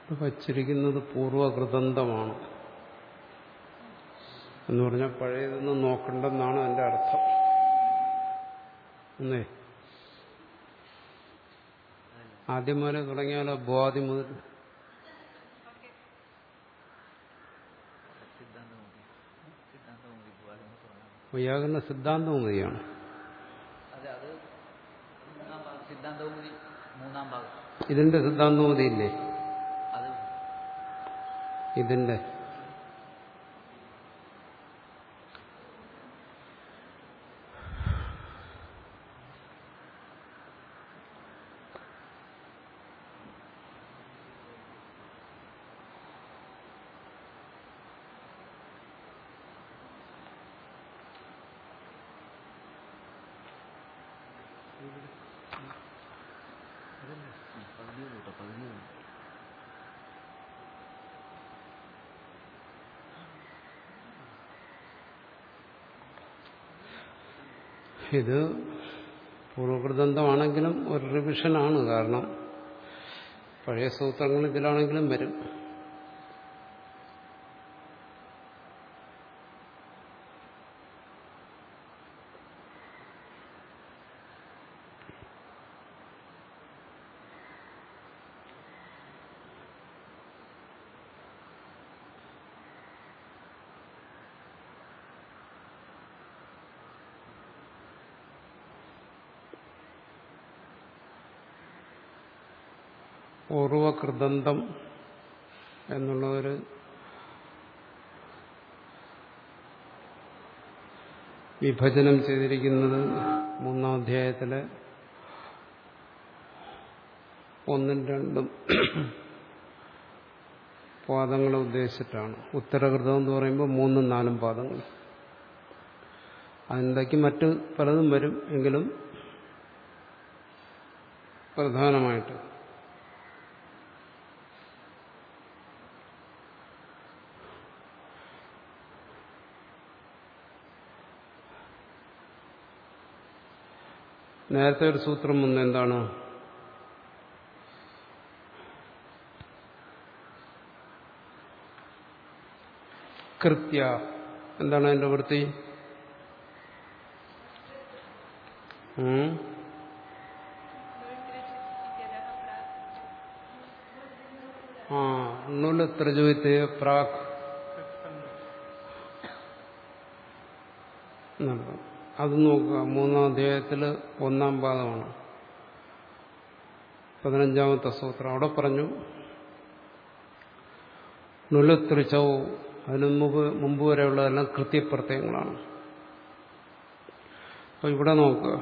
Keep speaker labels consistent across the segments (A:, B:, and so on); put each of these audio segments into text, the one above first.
A: ഇത് വച്ചിരിക്കുന്നത് പൂർവകൃതന്തമാണ് എന്ന് പറഞ്ഞാൽ പഴയതൊന്നും നോക്കണ്ടെന്നാണ് എൻ്റെ അർത്ഥം എന്നേ ആദ്യം മുതലേ തുടങ്ങിയാലോ ബോധി മുതൽ വൈയാകരണ സിദ്ധാന്തം മതിയാണ്
B: അതെ അത് മൂന്നാം ഭാഗം സിദ്ധാന്തവും കൂടി മൂന്നാം ഭാഗം
A: ഇതിന്റെ സിദ്ധാന്തം മതിയില്ലേ
B: അത്
A: ഇതിന്റെ
B: പകുതി കൂട്ടോ പകുതി
A: ഇത് പൂർവകൃതന്തമാണെങ്കിലും ഒരു റിവിഷനാണ് കാരണം പഴയ സൂത്രങ്ങൾ ഇതിലാണെങ്കിലും വരും പൂർവകൃതന്തം എന്നുള്ള ഒരു വിഭജനം ചെയ്തിരിക്കുന്നത് മൂന്നാം അധ്യായത്തിലെ ഒന്നും രണ്ടും പാദങ്ങളെ ഉദ്ദേശിച്ചിട്ടാണ് ഉത്തരകൃതം എന്ന് പറയുമ്പോൾ മൂന്നും നാലും പാദങ്ങൾ അതിനിടയ്ക്ക് മറ്റ് പലതും വരും എങ്കിലും പ്രധാനമായിട്ട് നേരത്തെ ഒരു സൂത്രം വന്ന് എന്താണ് കൃത്യ എന്താണ് അതിന്റെ വൃത്തി ഉം? ആ ഉണ്ണുല ത്രജുവിത്തെ പ്രാക് എന്നുള്ളത് അത് നോക്കുക മൂന്നാം അധ്യായത്തിൽ ഒന്നാം പാദമാണ് പതിനഞ്ചാമത്തെ സൂത്രം അവിടെ പറഞ്ഞു നുലത്രിച്ചവും അതിനു മുമ്പ് മുമ്പ് വരെയുള്ളതെല്ലാം കൃത്യപ്രത്യയങ്ങളാണ് അപ്പൊ ഇവിടെ നോക്കുക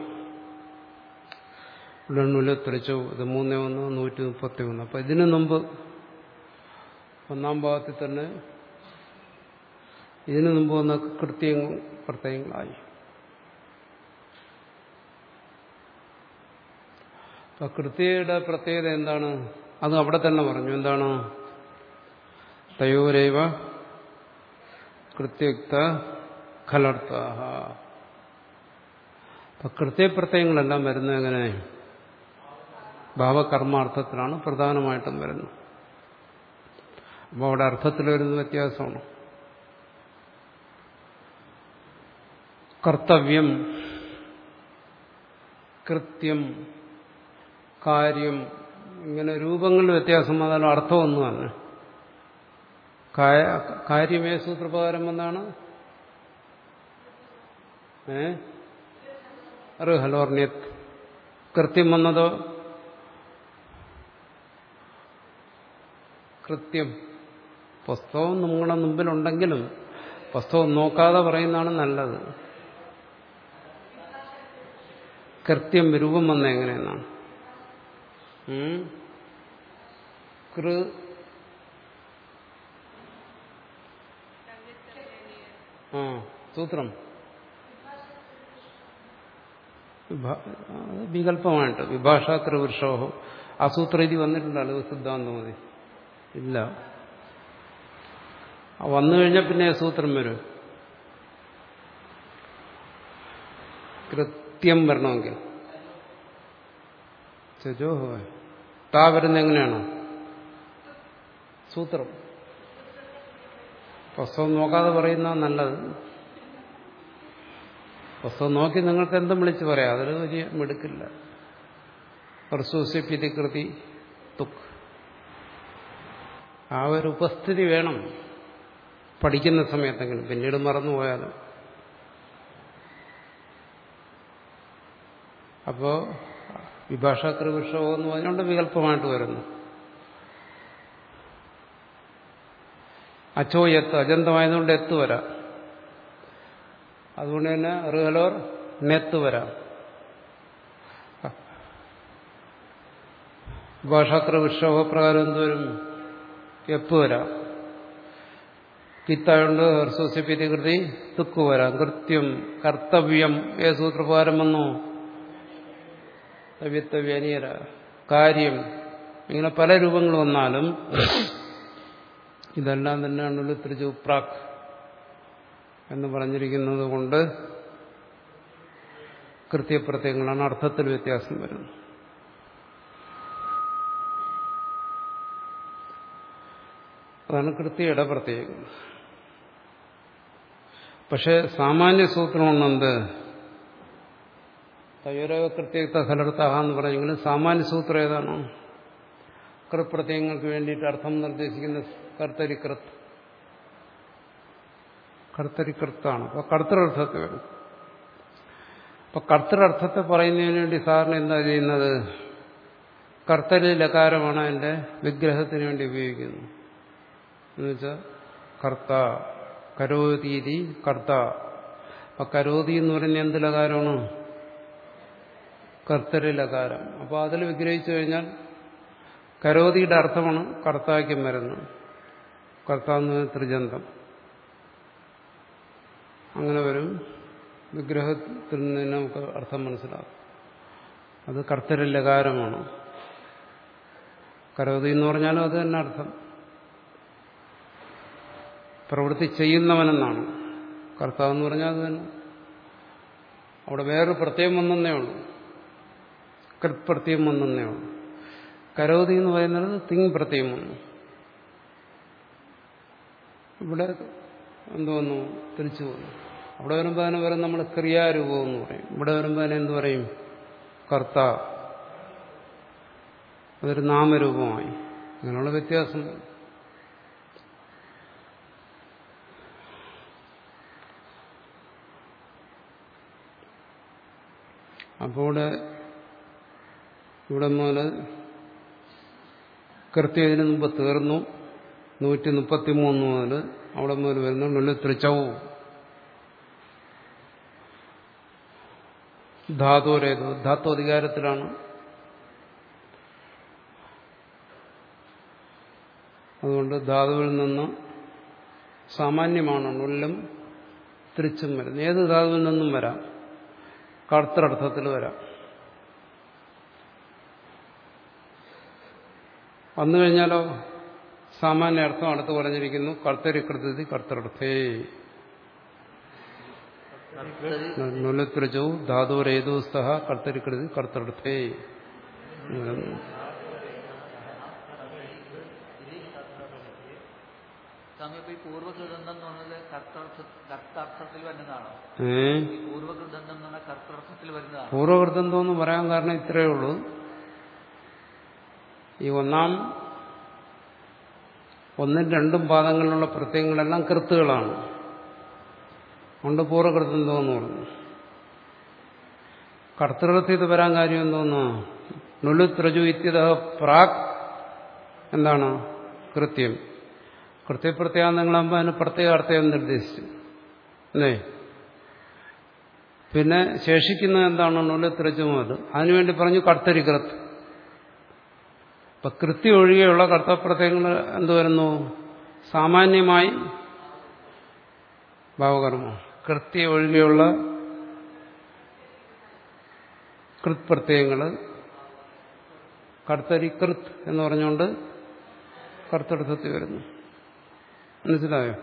A: ഇവിടെ നുലത്രിച്ചവും ഇത് മൂന്നേ ഒന്ന് നൂറ്റി മുപ്പത്തി ഒന്ന് അപ്പൊ ഇതിനു മുമ്പ് ഒന്നാം ഭാഗത്തിൽ തന്നെ ഇതിനു മുമ്പ് വന്ന കൃത്യ പ്രത്യയങ്ങളായി അപ്പൊ കൃത്യയുടെ പ്രത്യേകത എന്താണ് അത് അവിടെ തന്നെ പറഞ്ഞു എന്താണ് തയോരേവ കൃത്യയുക്ത ഖലർത്ത അപ്പൊ കൃത്യപ്രത്യയങ്ങളെല്ലാം വരുന്നത് എങ്ങനെ ഭാവകർമാർത്ഥത്തിലാണ് പ്രധാനമായിട്ടും വരുന്നത് അപ്പോൾ അവിടെ അർത്ഥത്തിൽ വരുന്ന വ്യത്യാസമാണ് കർത്തവ്യം കൃത്യം കാര്യം ഇങ്ങനെ രൂപങ്ങളിൽ വ്യത്യാസം വന്നാലും അർത്ഥമൊന്നും തന്നെ കാര്യമേ സൂത്രപ്രകാരം വന്നാണ് ഏ ഹലോർണ്യത് കൃത്യം വന്നതോ കൃത്യം പുസ്തകം നിങ്ങളുടെ മുമ്പിലുണ്ടെങ്കിലും പുസ്തകം നോക്കാതെ പറയുന്നതാണ് നല്ലത് കൃത്യം രൂപം വന്ന എങ്ങനെയെന്നാണ് ഉം? കൃ ആ സൂത്രം വിഭാ- അത് വികല്പമായിട്ട് വിഭാഷാതൃവൃഷോഹോ ആ സൂത്രം ഇത് വന്നിട്ടുണ്ടല്ലോ ഇത് സിദ്ധാന്തം മതി ഇല്ല ആ വന്നു കഴിഞ്ഞാൽ പിന്നെ ആ സൂത്രം വരും കൃത്യം വരണമെങ്കിൽ ചജോ താ വരുന്ന എങ്ങനെയാണ് സൂത്രം പുസ്തകം നോക്കാതെ പറയുന്ന നല്ലത് പുസ്തകം നോക്കി നിങ്ങൾക്ക് എന്തും വിളിച്ച് പറയാം അതൊരു വലിയ മിടുക്കില്ല പ്രസൂസ്യപ്പിതി കൃതി തുക്ക് ആ ഒരു ഉപസ്ഥിതി വേണം പഠിക്കുന്ന സമയത്തെങ്കിലും പിന്നീട് മറന്നുപോയാലും അപ്പോ വിഭാഷാകൃവിഷമോ എന്ന് പറഞ്ഞുകൊണ്ട് വികല്പമായിട്ട് വരുന്നു അച്ചോ എത്ത് അജന്തമായതുകൊണ്ട് എത്ത് വരാം അതുകൊണ്ട് തന്നെ റിഹലോർ നെത്ത് വരാം ഭാഷാത്ര വിഷോഹപ്രകാരം എന്തോരും എപ്പ് വരാം കിത്തായോണ്ട് ഹർസോസ്യപ്പിതി കൃതി തുക്ക് വരാം കൃത്യം കർത്തവ്യം ഏ സൂത്രപ്രകാരം വന്നു തവ്യത്തവ്യനിയര കാര്യം ഇങ്ങനെ പല രൂപങ്ങൾ വന്നാലും ഇതെല്ലാം തന്നെയാണല്ലോ ത്രിജുപ്രാക് എന്ന് പറഞ്ഞിരിക്കുന്നത് കൊണ്ട് കൃത്യപ്രത്യങ്ങളാണ് അർത്ഥത്തിൽ വ്യത്യാസം വരുന്നത് അതാണ് കൃത്യയുടെ പ്രത്യേകത പക്ഷെ സാമാന്യ സൂത്രമുണ്ട് തയ്യോരക കൃത്യക്ത ഫലർത്താഹ എന്ന് പറഞ്ഞെങ്കിലും സാമാന്യ സൂത്രം ഏതാണോ കൃപ്രത്യങ്ങൾക്ക് വേണ്ടിയിട്ട് അർത്ഥം നിർദ്ദേശിക്കുന്ന കർത്തരികൃത്ത് കർത്തരികൃത്താണ് അപ്പൊ കർത്തരർത്ഥത്തെ വരും അപ്പൊ കർത്തരർത്ഥത്തെ പറയുന്നതിന് വേണ്ടി സാറിന് എന്താ ചെയ്യുന്നത് കർത്തരി ലകാരമാണ് അതിന്റെ വിഗ്രഹത്തിന് വേണ്ടി ഉപയോഗിക്കുന്നത് എന്നുവെച്ചാൽ കർത്ത കരോതീതി കർത്ത അപ്പൊ കരോതി എന്ന് പറയുന്ന എന്ത് ലകാരമാണ് കർത്തരി ലകാരം അപ്പോൾ അതിൽ വിഗ്രഹിച്ചു കഴിഞ്ഞാൽ കരോതിയുടെ അർത്ഥമാണ് കർത്താക്യം വരുന്നത് കർത്താന്ന് ത്രിജന്തം അങ്ങനെ വരും വിഗ്രഹത്തിൽ നിന്ന് നമുക്ക് അർത്ഥം മനസ്സിലാകും അത് കർത്തരി ലകാരമാണ് കരോതി എന്ന് പറഞ്ഞാലും അത് തന്നെ അർത്ഥം പ്രവൃത്തി ചെയ്യുന്നവനെന്നാണ് കർത്താവ് എന്ന് പറഞ്ഞാൽ അത് തന്നെ അവിടെ വേറൊരു പ്രത്യേകം വന്നേ ഉള്ളൂ കൃത്പ്രത്യം വന്നേ ഉള്ളൂ കരോതി എന്ന് പറയുന്നത് തിങ് പ്രത്യം വന്നു ഇവിടെ എന്തോന്നു തിരിച്ചു വന്നു അവിടെ വരുമ്പോൾ അതിനെ വരും നമ്മൾ ക്രിയാരൂപം എന്ന് പറയും ഇവിടെ വരുമ്പോൾ അതിനെ എന്ത് പറയും കർത്ത അതൊരു നാമരൂപമായി അങ്ങനെയുള്ള വ്യത്യാസം അപ്പോൾ ഇവിടെ ഇവിടെ മുതൽ കൃത്യം ഇതിനു മുമ്പ് തീർന്നു നൂറ്റി മുപ്പത്തി മൂന്ന് മുതൽ അവിടെ മുതൽ വരുന്നുണ്ട് തൃച്ചവും ധാതുരേതു ധാത്തു അധികാരത്തിലാണ് അതുകൊണ്ട് ധാതുവിൽ നിന്ന് സാമാന്യമാണ് ഉള്ളിലും തിരിച്ചും വരുന്നത് ഏത് ധാതുവിൽ നിന്നും വരാം കർത്തർത്ഥത്തിൽ വരാം വന്നു കഴിഞ്ഞാലോ സാമാന്യ അർത്ഥം അടുത്ത് പറഞ്ഞിരിക്കുന്നു കർത്തരികൃതി കർത്തർത്ഥേ നുലത്രജോ ധാതുരേതു സഹ കർത്തരികൃതി കർത്തർത്ഥേ
B: സ്വാമി അപ്പൊ ഈ പൂർവ്വകൃതന്തം എന്ന് പറഞ്ഞത് കർത്തർത്ഥ കർത്താർത്ഥത്തിൽ വരുന്നതാണോ
A: ഏ
B: ഈ പൂർവ്വകൃതന്തം എന്ന് പറഞ്ഞാൽ കർത്തർത്ഥത്തിൽ വരുന്നതാണോ
A: പൂർവകൃതം തോന്നു പറയാൻ കാരണം ഇത്രയേ ഉള്ളൂ ഈ ഒന്നാം ഒന്നും രണ്ടും പാദങ്ങളിലുള്ള പ്രത്യയങ്ങളെല്ലാം കൃത്തുകളാണ് അതുകൊണ്ട് പൂർവകൃതം തോന്നു പറഞ്ഞു കർത്തൃകൃത്യം ഇത് വരാൻ കാര്യം എന്തോന്നു നുലുത്രജു ഇത്യത പ്രാക് എന്താണ് കൃത്യം കൃത്യപ്രത്യാന്തങ്ങളാകുമ്പോൾ അതിന് പ്രത്യേക അർത്ഥം നിർദ്ദേശിച്ചു അല്ലേ പിന്നെ ശേഷിക്കുന്നത് എന്താണ് നുലത്രജും അത് അതിനുവേണ്ടി പറഞ്ഞു കർത്തരികൃത്ത് ഇപ്പൊ കൃത്യം ഒഴികെയുള്ള കർത്തപ്രത്യയങ്ങൾ എന്ത് വരുന്നു സാമാന്യമായി ഭാവകർമ്മം കൃത്യ ഒഴികെയുള്ള കൃത്പ്രത്യയങ്ങൾ കർത്തരി കൃത് എന്ന് പറഞ്ഞുകൊണ്ട് കർത്തർത്ഥത്തിൽ വരുന്നു മനസ്സിലായോ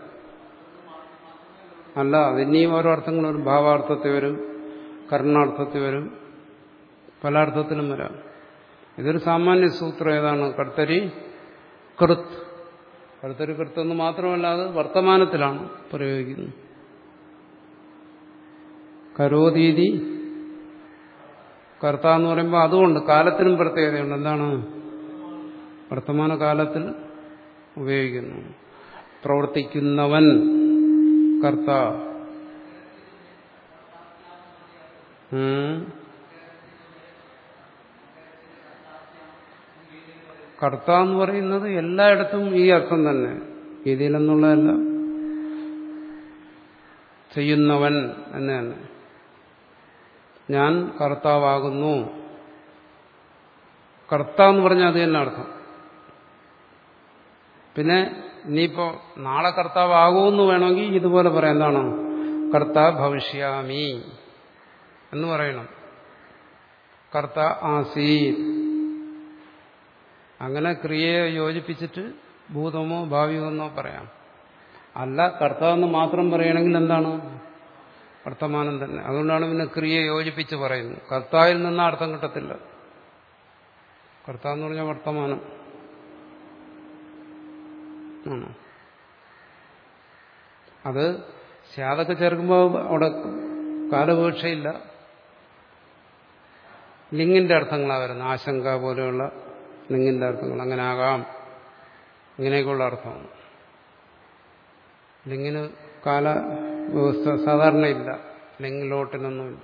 A: അല്ല അതിനെയും ഓരോ അർത്ഥങ്ങൾ വരും ഭാവാർത്ഥത്തിൽ വരും കർണാർത്ഥത്തിൽ വരും പല അർത്ഥത്തിലും വരാം ഇതൊരു സാമാന്യ സൂത്രം ഏതാണ് കർത്തരി കൃത് കർത്തരി കൃത്തെന്ന് മാത്രമല്ല അത് വർത്തമാനത്തിലാണ് പ്രയോഗിക്കുന്നത് കരോതീതി കർത്ത എന്ന് പറയുമ്പോൾ അതുകൊണ്ട് കാലത്തിനും പ്രത്യേകതയുണ്ട് എന്താണ് വർത്തമാന കാലത്തിൽ ഉപയോഗിക്കുന്നു പ്രവർത്തിക്കുന്നവൻ കർത്ത ഉം. കർത്ത എന്ന് പറയുന്നത് എല്ലായിടത്തും ഈ അർത്ഥം തന്നെ ഗീതയിലെന്നുള്ളതല്ല ചെയ്യുന്നവൻ എന്ന് തന്നെ ഞാൻ കർത്താവാകുന്നു കർത്ത എന്ന് പറഞ്ഞാൽ അത് തന്നെ അർത്ഥം പിന്നെ ഇനിയിപ്പോ നാളെ കർത്താവാകുമെന്ന് വേണമെങ്കിൽ ഇതുപോലെ പറയാം എന്താണ് കർത്ത ഭവിഷ്യാമി എന്ന് പറയണം കർത്ത ആസീ അങ്ങനെ ക്രിയയെ യോജിപ്പിച്ചിട്ട് ഭൂതമോ ഭാവിയോ എന്നോ പറയാം അല്ല കർത്താവെന്ന് മാത്രം പറയണമെങ്കിൽ എന്താണ് വർത്തമാനം തന്നെ അതുകൊണ്ടാണ് പിന്നെ ക്രിയയെ യോജിപ്പിച്ച് പറയുന്നത് കർത്താവിൽ നിന്ന് അർത്ഥം കിട്ടത്തില്ല കർത്താവ് എന്ന് പറഞ്ഞാൽ വർത്തമാനം ആണോ അത് സ്യാതൊക്കെ ചേർക്കുമ്പോൾ അവിടെ കാലപേക്ഷയില്ല ലിംഗിന്റെ അർത്ഥങ്ങളാണ് വരുന്നത് ആശങ്ക പോലെയുള്ള ലിംഗിന്റെ അർത്ഥങ്ങൾ അങ്ങനെ ആകാം ഇങ്ങനെയൊക്കെയുള്ള അർത്ഥമാണ് ലിംഗിന് കാല വ്യവസ്ഥ സാധാരണ ഇല്ല ലിംഗിലോട്ടിനൊന്നുമില്ല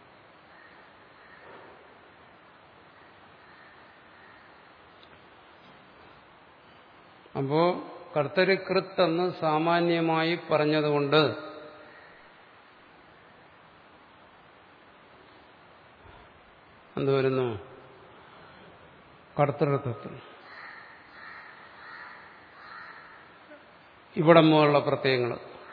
A: അപ്പോ കർത്തരികൃത്ത് എന്ന് സാമാന്യമായി പറഞ്ഞതുകൊണ്ട് എന്ത് വരുന്നു കർത്തൃത്വത്തിൽ ഇവിടെ മുതലുള്ള പ്രത്യയങ്ങൾ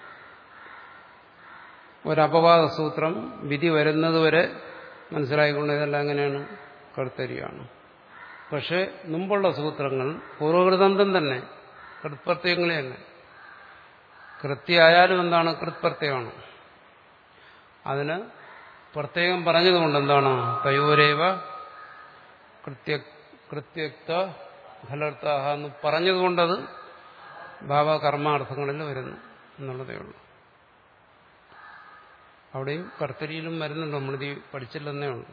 A: ഒരപവാദ സൂത്രം വിധി വരുന്നതുവരെ മനസ്സിലായിക്കൊണ്ട് ഇതെല്ലാം എങ്ങനെയാണ് കർത്തരിയാണ് പക്ഷെ മുമ്പുള്ള സൂത്രങ്ങൾ പൂർവകൃതന്തം തന്നെ കൃത്പ്രത്യയങ്ങളെ തന്നെ കൃത്യായാലും എന്താണ് കൃത്പ്രത്യയമാണ് അതിന് പ്രത്യേകം പറഞ്ഞതുകൊണ്ട് എന്താണ് തയോരേവ കൃത്യ കൃത്യക്ത ഫലർത്ഥാഹ എന്ന് പറഞ്ഞതുകൊണ്ടത് ഭാവകർമാർത്ഥങ്ങളിൽ വരുന്നു എന്നുള്ളതേ ഉള്ളൂ അവിടെയും കർത്തരിയിലും വരുന്നുണ്ട് നമ്മളിത് പഠിച്ചില്ലെന്നേ ഉള്ളൂ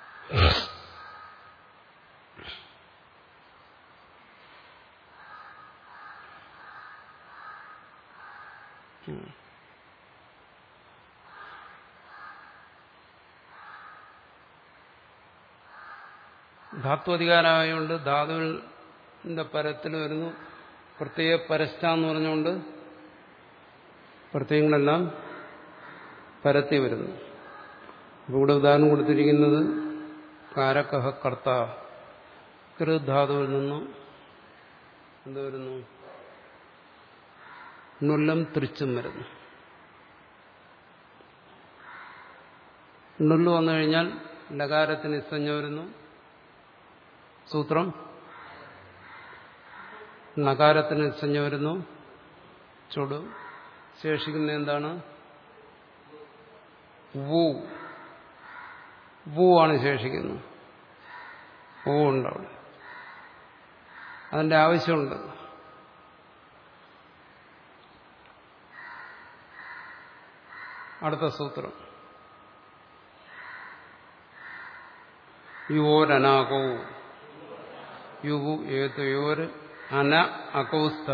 A: ധാത്തു അധികാരമായതുകൊണ്ട് ധാതുവിന്റെ പരത്തിൽ വരുന്നു പ്രത്യേക പരസ്ഥ എന്ന് പറഞ്ഞുകൊണ്ട് പ്രത്യയങ്ങളെല്ലാം പരത്തി വരുന്നു അപ്പോൾ ഇവിടെ ഉദാഹരണം കൊടുത്തിരിക്കുന്നത് കാരക്കഹ കർത്ത കൃധാതുവിൽ നിന്ന് എന്ത് വരുന്നു നുള്ളം തിരിച്ചും വരുന്നു നുള്ളു വന്നു കഴിഞ്ഞാൽ ലകാരത്തിന് ഇസഞ്ഞ വരുന്നു സൂത്രം നകാരത്തിന് ഇസഞ്ഞ വരുന്നു ചുടു ശേഷിക്കുന്ന എന്താണ് വൂ വൂ ആണ് ശേഷിക്കുന്നത് വൂ ഉണ്ട് അവിടെ അതിന്റെ ആവശ്യമുണ്ട് അടുത്ത സൂത്രം യുവോരനാകോ യുവു ഏതയോർ അന അകൗസ്ത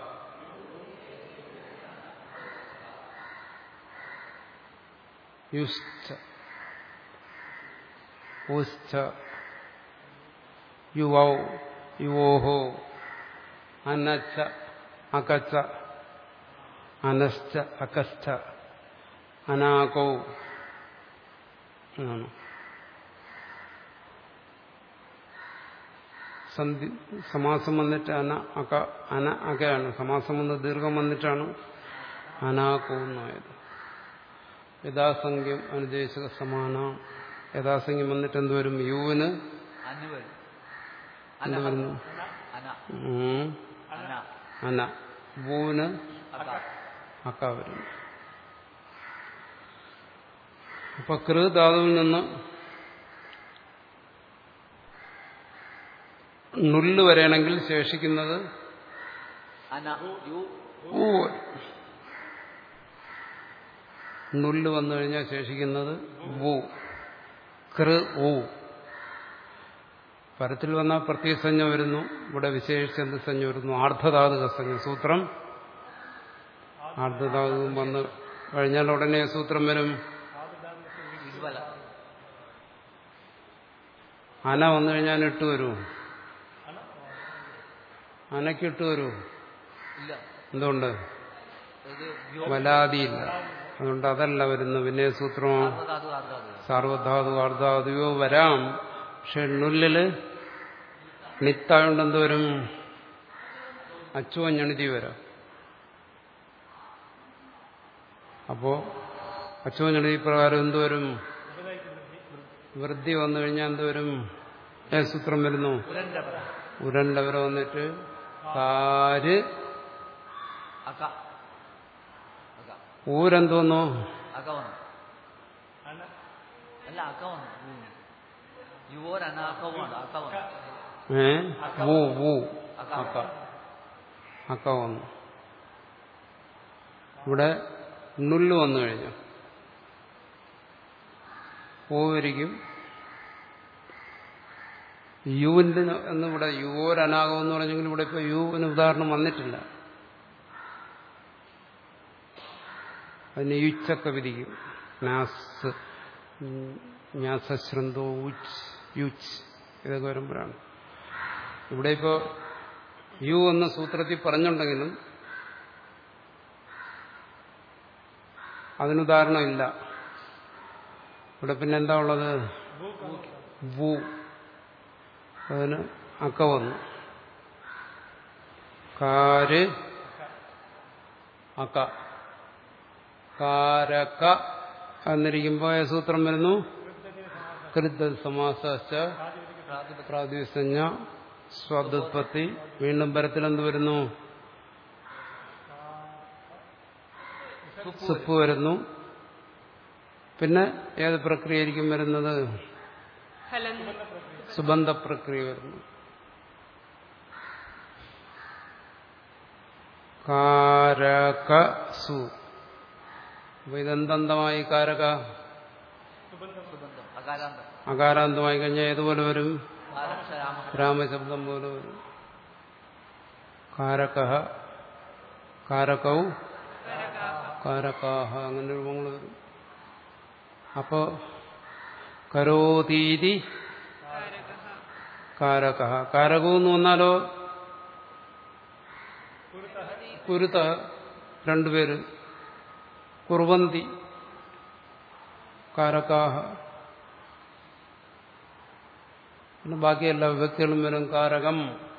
A: യുശ്ച ഉശ്ച യുവൗ യുവോഹോ അനച്ച അകച്ച അനശ്ച അകസ്ഥ അനാകോ എന്നാണ് സന്ധി സമാസം വന്നിട്ട് അന അക അന അകയാണ് സമാസം വന്ന് ദീർഘം വന്നിട്ടാണ് അനാകോന്നായത് യഥാസംഖ്യം അനുദേശക സമാന യഥാസംഖ്യം വന്നിട്ട് എന്തുവരും യുവിന്
B: അന് വരും
A: എന്ത് വരുന്നു
B: അന
A: ഉം.
B: അന
A: അന വൂന്
B: അക
A: അക്ക വരുന്നു അപ്പൊ കൃ ധാതുവിൽ നിന്ന് നുല്ല് വരെയാണെങ്കിൽ ശേഷിക്കുന്നത്
B: അന യു
A: ഊ നുല്ല് വന്നു കഴിഞ്ഞാൽ ശേഷിക്കുന്നത് വു കൃ ഊ പരത്തിൽ വന്നാൽ പ്രത്യസഞ്ജ വരുന്നു ഇവിടെ വിശേഷിച്ച് എന്ത് സഞ്ജ വരുന്നു ആർദ്ധധാതുക സഞ്ജ സൂത്രം ആർദ്ധധാതുവും വന്ന് കഴിഞ്ഞാൽ ഉടനെ സൂത്രം വരും
B: വിജ്വല
A: അന വന്നു കഴിഞ്ഞാൽ ഇട്ട് വരൂ അനക്ക് ഇട്ട് വരൂ
B: ഇല്ല
A: എന്തുകൊണ്ട്
B: ഇത് വ്യോ
A: വലാതിയില്ല അതുകൊണ്ട് അതല്ല വരുന്നു പിന്നെ സൂത്രമോ
B: ആർദ്ധാതു ആർദ്ധാതു
A: സാർവധാതു അർദ്ധാതുയോ വരാം പക്ഷെ നുല്ലില് നിത്തായോണ്ട് എന്ത് വരും അച്ചുവ ഞണിതി വരാം അപ്പോ അച്ചുവ ഞണിതി പ്രകാരം എന്ത് വരും വൃദ്ധി വന്നു കഴിഞ്ഞാൽ എന്ത് വരും ഏ സൂത്രം വരുന്നു
B: ഉരണ്ടവർ
A: ഉരണ്ടവരെ വന്നിട്ട് കാര്
B: അക അക
A: ഊരെന്ത് വന്നു
B: അക വന്നു അല്ല അക വന്നു ഉം. യുവോർ അനാക്കവുമാണ് അക വന്നു
A: ഏ വൂ വൂ
B: അക
A: അക്ക അക്ക വന്നു ഇവിടെ നുല്ല് വന്നു കഴിഞ്ഞു പൂവരിക്കും യുവിന്റെ എന്ന് ഇവിടെ യുവോരനാകം എന്ന് പറഞ്ഞെങ്കിൽ ഇവിടെ ഇപ്പൊ യുവിന് ഉദാഹരണം വന്നിട്ടില്ല അതിന് യുച്ചൊക്കെ വിധിക്കും നാസ് ന്യാസശ്രന്തോ ഉച്ച് യുച്ച് ഇതൊക്കെ വരുമ്പോഴാണ് ഇവിടെ ഇപ്പോ യു എന്ന സൂത്രത്തിൽ പറഞ്ഞുണ്ടെങ്കിലും അതിനുദാഹരണമില്ല ഇവിടെ പിന്നെ എന്താ ഉള്ളത് വു അതിന് അക്ക വന്നു കാര് അക്ക കാരക്ക എന്നിരിക്കുമ്പോ ഏത് സൂത്രം വരുന്നു കൃത സമാസ
B: പ്രാതിപത്യം
A: പ്രാതിസഞ്ജ സ്വാദുത്പത്തി വീണ്ടും പരത്തിൽ എന്ത് വരുന്നു
B: സുപ്പ്
A: സുപ്പ് വരുന്നു പിന്നെ ഏത് പ്രക്രിയയായിരിക്കും വരുന്നത് സുബന്ധ പ്രക്രിയ വരുന്നു കാരക സു അപ്പൊ ഇതെന്തന്തമായി കാരക
B: സുബന്ധം അകാരാന്തം
A: അകാരാന്തമായി കഴിഞ്ഞാൽ ഏതുപോലെ വരും
B: കാരക്ഷരാമ
A: രാമശബ്ദം പോലെ വരും കാരക കാരകവും കാരകാഹ അങ്ങനെ രൂപങ്ങൾ വരും അപ്പോ കരോതീതി കാരക കാരകവും എന്ന് വന്നാലോ കുരുത രണ്ടുപേര് കുർവന്തി കാരകാഹ പിന്നെ ബാക്കി എല്ലാ വിഭക്തികളും വരും കാരകം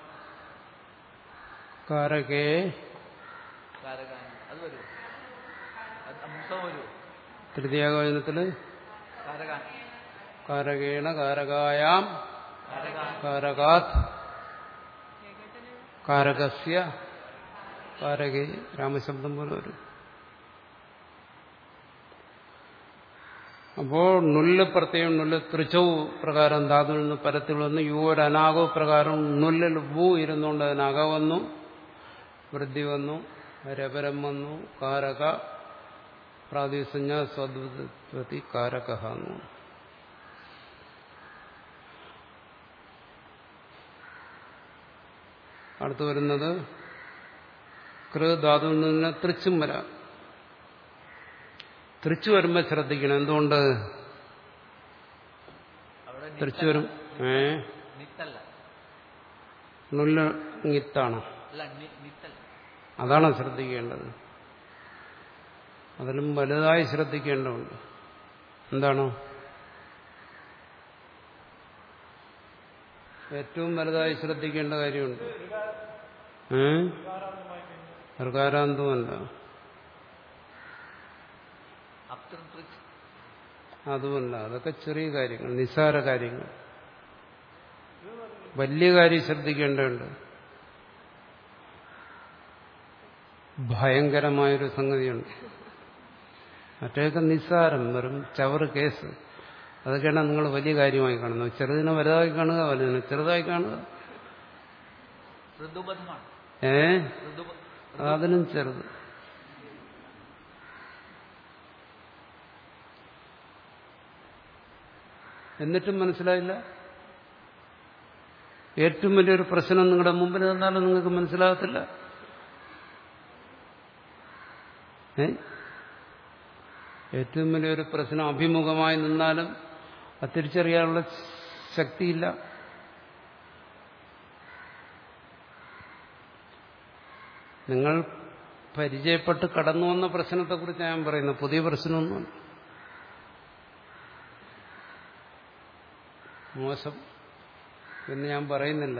A: കാരകേ
B: കാരകാനി അത് വരുമോ അത് അംസം വരുമോ
A: തൃതീയവചനത്തില്
B: കാരകാനി
A: കാരകേണ കാരകായാം
B: കാരകാനി
A: കാരകാത് കാരകസ്യ കാരകേ രാമശബ്ദം പോലെ വരും അപ്പോൾ നുല്ല് പ്രത്യേകം നുല്ല് തൃച്ചവ് പ്രകാരം ധാതുവിൽ നിന്ന് പരത്തിൽ വന്നു യുവൊരു അനാഗോ പ്രകാരം നുല്ലിൽ ഭൂ ഇരുന്നുകൊണ്ട് അതിനക വന്നു വൃദ്ധി വന്നു രപരം വന്നു കാരക പ്രാതിസഞ്ജ സ്വദ്വതി കാരക എന്നു അടുത്ത് വരുന്നത് കൃ ധാതുവിൽ നിന്ന് തൃച്ചും വരാം തൃച്ചു വരുമ്പോൾ ശ്രദ്ധിക്കണം എന്തുകൊണ്ട്
B: അവിടെ
A: തൃച്ചു വരും ഏ
B: നിത്തല്ല
A: നുല്ല് ഇത്താണ്
B: അല്ല നി- നിത്തല്ല
A: അതാണ് ശ്രദ്ധിക്കേണ്ടത് അതിലും വലുതായി ശ്രദ്ധിക്കേണ്ടതുണ്ട് എന്താണോ ഏറ്റവും വലുതായി ശ്രദ്ധിക്കേണ്ട കാര്യമുണ്ട് ഏ സർക്കാരാന്തമല്ല
B: അപ്തം ട്രിക്സ്
A: അതുമല്ല അതൊക്കെ ചെറിയ കാര്യങ്ങൾ നിസ്സാര കാര്യങ്ങൾ വലിയ കാര്യം ശ്രദ്ധിക്കേണ്ടതുണ്ട് ഭയങ്കരമായൊരു സംഗതിയുണ്ട് മറ്റേതൊക്കെ നിസ്സാരം വെറും ചവറ് കേസ് അതൊക്കെയാണ് നിങ്ങൾ വലിയ കാര്യമായി കാണുന്നത് ചെറുതിനെ വലുതായി കാണുക വലുതിനെ ചെറുതായി കാണുക
B: ഋതുബന്ധമാണ്
A: ഏ
B: ഋതു
A: അതതിനും ചെറുത് എന്നിട്ടും മനസ്സിലായില്ല ഏറ്റവും വലിയൊരു പ്രശ്നം നിങ്ങളുടെ മുമ്പിൽ നിന്നാലും നിങ്ങൾക്ക് മനസ്സിലാകത്തില്ല ഏ ഏറ്റവും വലിയൊരു പ്രശ്നം അഭിമുഖമായി നിന്നാലും അത് തിരിച്ചറിയാനുള്ള ശക്തിയില്ല നിങ്ങൾ പരിചയപ്പെട്ട് കടന്നു വന്ന പ്രശ്നത്തെക്കുറിച്ച് ഞാൻ പറയുന്നത് പുതിയ പ്രശ്നമൊന്നുമല്ല മോശം എന്ന് ഞാൻ പറയുന്നില്ല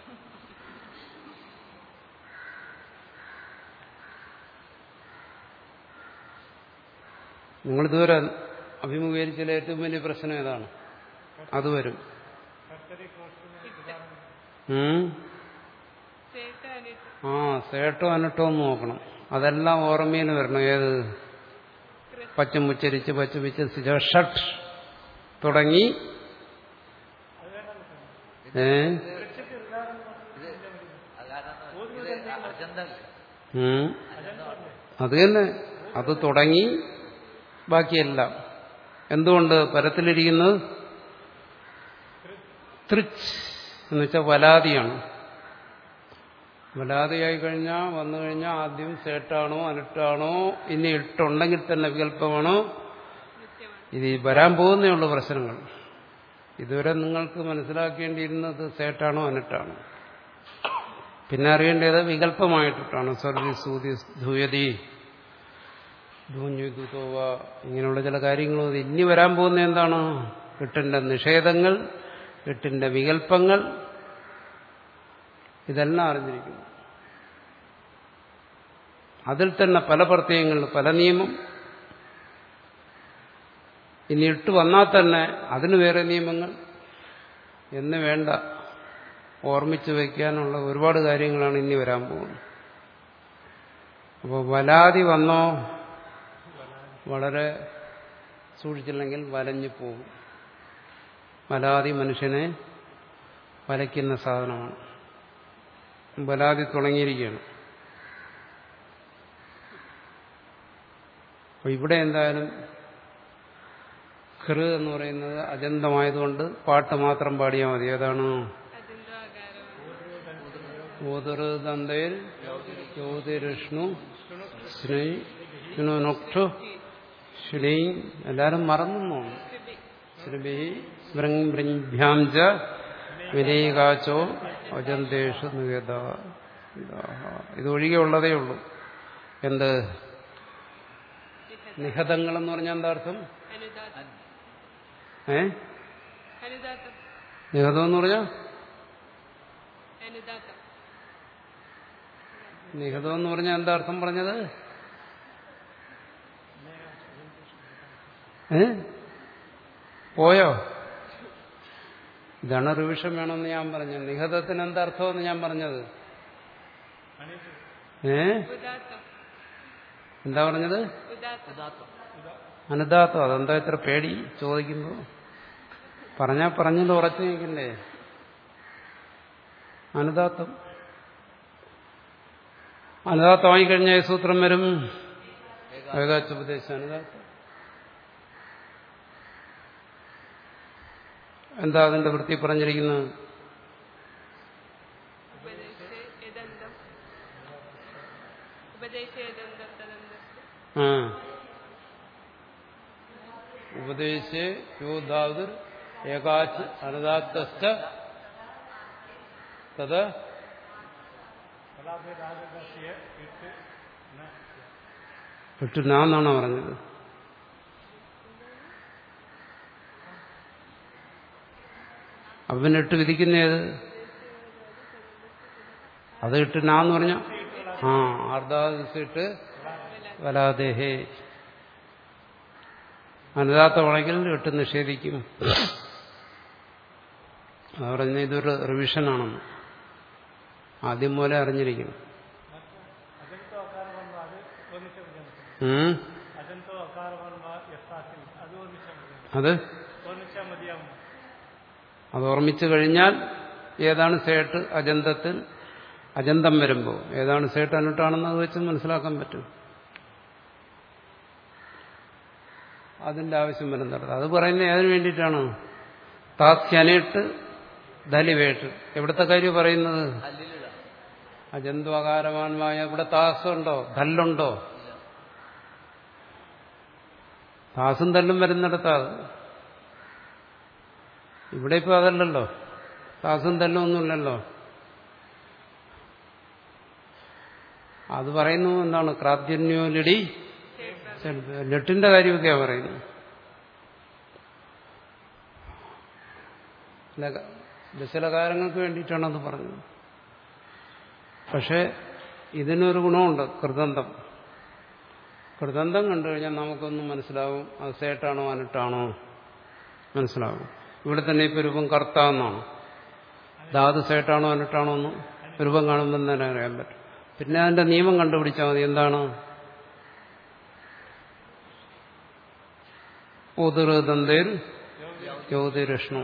A: നിങ്ങളിതുവരെ അഭിമുഖീകരിച്ച ഏറ്റവും വലിയ പ്രശ്നം ഏതാണ് അത് വരും ഉം? ആ സേട്ടോ അനട്ടോ എന്ന് നോക്കണം അതെല്ലാം ഓർമ്മയിൽ വരണം ഏത് പച്ചമുച്ചരിച്ച് പച്ചമുച്ചരിച്ച് ഷട്ട് തുടങ്ങി ഏ
B: ഇത് അകാരം ഇത് അജന്തല്ലേ
A: ഉം. അത് തന്നെ അത് തുടങ്ങി ബാക്കിയെല്ലാം എന്തുകൊണ്ട് പരത്തിലിരിക്കുന്നത് തൃച്ച് എന്ന് വെച്ചാൽ വലാതിയാണ് വലാതിയായി കഴിഞ്ഞാൽ വന്നു കഴിഞ്ഞാൽ ആദ്യം സേട്ടാണോ അനട്ടാണോ ഇനി ഇട്ടുണ്ടെങ്കിൽ തന്നെ വികല്പമാണോ ഇത് ഈ വരാൻ പോകുന്നേ ഉള്ളൂ പ്രശ്നങ്ങൾ ഇതുവരെ നിങ്ങൾക്ക് മനസ്സിലാക്കേണ്ടിയിരുന്നത് സേട്ടാണോ അനട്ടാണോ പിന്നെ അറിയേണ്ടത് വികല്പമായിട്ടിട്ടാണ് സർവീസ് സൂതി ധൂയതി ധൂഞ്ഞുതോവ ഇങ്ങനെയുള്ള ചില കാര്യങ്ങളും അത് ഇനി വരാൻ പോകുന്ന എന്താണ് എട്ടിന്റെ നിഷേധങ്ങൾ എട്ടിന്റെ വികല്പങ്ങൾ ഇതെല്ലാം അറിഞ്ഞിരിക്കുന്നു അതിൽ തന്നെ പല പ്രത്യയങ്ങൾ പല നിയമം ഇനി ഇട്ട് വന്നാൽ തന്നെ അതിന് വേറെ നിയമങ്ങൾ എന്ന് വേണ്ട ഓർമ്മിച്ചു വയ്ക്കാനുള്ള ഒരുപാട് കാര്യങ്ങളാണ് ഇനി വരാൻ പോകുന്നത് അപ്പോൾ വലാതി വന്നോ വളരെ സൂക്ഷിച്ചില്ലെങ്കിൽ വലഞ്ഞു പോകും വലാതി മനുഷ്യനെ വലയ്ക്കുന്ന സാധനമാണ് വലാതി തുടങ്ങിയിരിക്കുകയാണ് അപ്പോൾ ഇവിടെ എന്തായാലും ഖൃ എന്ന് പറയുന്നത് അജന്തമായതുകൊണ്ട് പാട്ട് മാത്രം പാടിയാൽ മതി ഏതാണ് ഊതൃതന്തയിൽ ജ്യോതിരിഷ്ണു സ്നൈ നൊക്ഷു ശ്രീ എല്ലാരും മറന്നു ശ്രീ വൃങ് വൃഭ്യാം ച വിനയികാച്ചോ അജന്തേഷു നികത ഇതൊഴികെ ഉള്ളതേ ഉള്ളൂ എന്ത് നിഹതങ്ങൾ എന്ന് പറഞ്ഞാൽ എന്താ അർത്ഥം ഏ നിഹതം എന്ന് പറഞ്ഞാൽ നിഹതം എന്ന് പറഞ്ഞാൽ എന്താ അർത്ഥം പറഞ്ഞത് ഏ പോയോ ഇതാണ് റിവിഷൻ വേണമെന്ന് ഞാൻ പറഞ്ഞത് നിഹതത്തിന് എന്താ അർത്ഥമെന്ന് ഞാൻ പറഞ്ഞത് ഏ എന്താ പറഞ്ഞത്
B: ഉദാത്തം
A: അനുദാത്തം അതെന്താ ഇത്ര പേടി ചോദിക്കുമ്പോ പറഞ്ഞാ പറഞ്ഞത് ഉറച്ചു നിൽക്കണ്ടേ അനുദാത്തം അനുദാത്തമായി കഴിഞ്ഞ ഈ സൂത്രം വരും ഏകാച്ചുപദേശം അനുദാത്തം എന്താ അതിന്റെ വൃത്തി പറഞ്ഞിരിക്കുന്നത് ആ ഉപദേശേ യോദ്ധാതുർ ഏകാച്ച് അനുദാത്ത തത് എട്ട് നാന്നാണ് പറഞ്ഞത് അവനിട്ട് വിധിക്കുന്നേത് അത് ഇട്ട് നാന്ന് പറഞ്ഞ ആ അർദ്ധാദിട്ട് വലാദേഹേ അനുദാത്തമാണെങ്കിൽ ഇട്ട് നിഷേധിക്കും അത് പറഞ്ഞ ഇതൊരു റിവിഷനാണെന്ന് ആദ്യം പോലെ അറിഞ്ഞിരിക്കണം ഉം. അത് അത് ഓർമ്മിച്ചു കഴിഞ്ഞാൽ ഏതാണ് സേട്ട് അജന്തത്തിൽ അജന്തം വരുമ്പോൾ ഏതാണ് സേട്ട് അനുട്ടാണെന്ന് അത് വെച്ച് മനസ്സിലാക്കാൻ പറ്റും അതിന്റെ ആവശ്യം വരുന്നിടത്ത് അത് പറയുന്നത് ഏതിനു വേണ്ടിയിട്ടാണ് താസ്യനേട്ട് ദലിവേട്ട് എവിടുത്തെ കാര്യം പറയുന്നത്
B: അല്ലിലിട
A: അജന്തു അകാരവാൻമായ ഇവിടെ താസുണ്ടോ ധല്ലുണ്ടോ താസും തല്ലും വരുന്നിടത്താ അത് ഇവിടെ ഇപ്പൊ അതല്ലല്ലോ താസും തല്ലും ഒന്നുമില്ലല്ലോ അത് പറയുന്നു എന്താണ് ക്രാദ്യന്യോലിടി ലെട്ടിന്റെ കാര്യമൊക്കെയാ പറയുന്നത് ലക- ദശലകാരങ്ങൾക്ക് വേണ്ടിയിട്ടാണ് അത് പറഞ്ഞത് പക്ഷെ ഇതിനൊരു ഗുണമുണ്ട് കൃതന്തം കൃതന്തം കണ്ടു കഴിഞ്ഞാൽ നമുക്കൊന്നും മനസ്സിലാവും അത് സേട്ടാണോ അനിട്ടാണോ മനസ്സിലാവും ഇവിടെ തന്നെ ഇപ്പൊ രൂപം കർത്താവെന്നാണ് ധാതു സേട്ടാണോ അനിട്ടാണോ എന്ന് രൂപം കാണുമ്പോൾ തന്നെ അറിയാൻ പറ്റും പിന്നെ അതിന്റെ നിയമം കണ്ടുപിടിച്ചാൽ മതി എന്താണ് ഉതിർദന്തേർ ജ്യോതിരഷ്ണു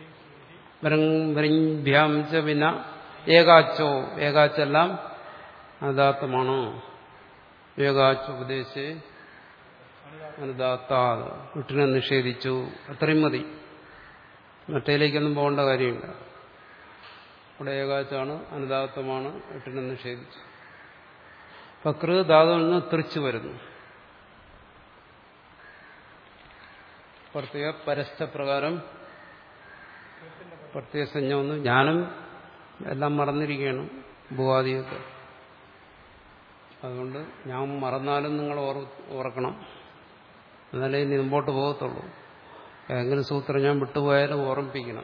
A: ഭ്യാം ച പിന്നെ ഏകാച്ചോ ഏകാച്ചെല്ലാം അദാത്തമാണ് ഏകാച്ച് ഉപദേശിച്ച് അനുദാത്ത വിട്ടിനെ നിഷേധിച്ചു അത്രയും മതി മറ്റേലേക്കൊന്നും പോകേണ്ട കാര്യമില്ല ഇവിടെ ഏകാച്ചാണ് അനുദാത്തമാണ് വിട്ടിനെ നിഷേധിച്ചു അപ്പൊ കൃ ധാതുവിൽ നിന്ന് തിരിച്ചു വരുന്നു പ്രത്യേക പരസ്ഥപ്രകാരം പ്രത്യേക സഞ്ജ ഒന്ന് ഞാനും എല്ലാം മറന്നിരിക്കുകയാണ് ഭൂവാദിയൊക്കെ അതുകൊണ്ട് ഞാൻ മറന്നാലും നിങ്ങൾ ഓർ ഓർക്കണം എന്നാലേ ഇനി മുമ്പോട്ട് പോകത്തുള്ളൂ ഏതെങ്കിലും സൂത്രം ഞാൻ വിട്ടുപോയാലും ഓർമ്മിപ്പിക്കണം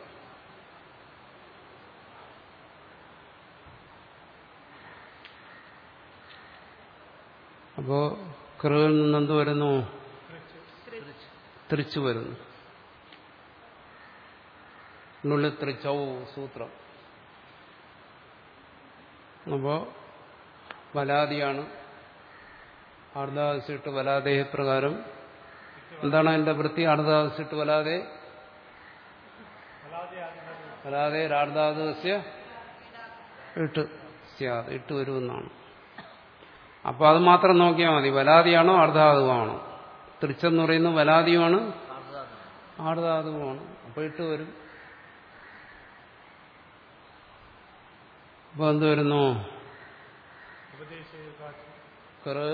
A: അപ്പോ കൃവിൽ നിന്നെന്ത് വരുന്നു തിരിച്ചു വരുന്നു നുള്ളിൽ ത്രിച്ചൗ സൂത്രം അപ്പോ വലാദിയാണ് ആർദ്ധാസിട്ട് വലാദേഹ പ്രകാരം എന്താണ് അതിന്റെ വൃത്തി ആർദ്ധാസിട്ട് വലാതെ വലാതെ ആർദ്ധാദസ്യ ഇട്ട് സ്യാദ് ഇട്ട് വരുമെന്നാണ് അപ്പൊ അത് മാത്രം നോക്കിയാൽ മതി വലാദിയാണോ അർദ്ധാതുവാണോ തൃച്ചെന്ന് പറയുന്നത് വലാദിയുമാണ്
B: ആർദ്ധാതു
A: ആർദ്ധാതുവാണ് അപ്പൊ ഇട്ട് വരും അപ്പൊ എന്ത് വരുന്നു കറ്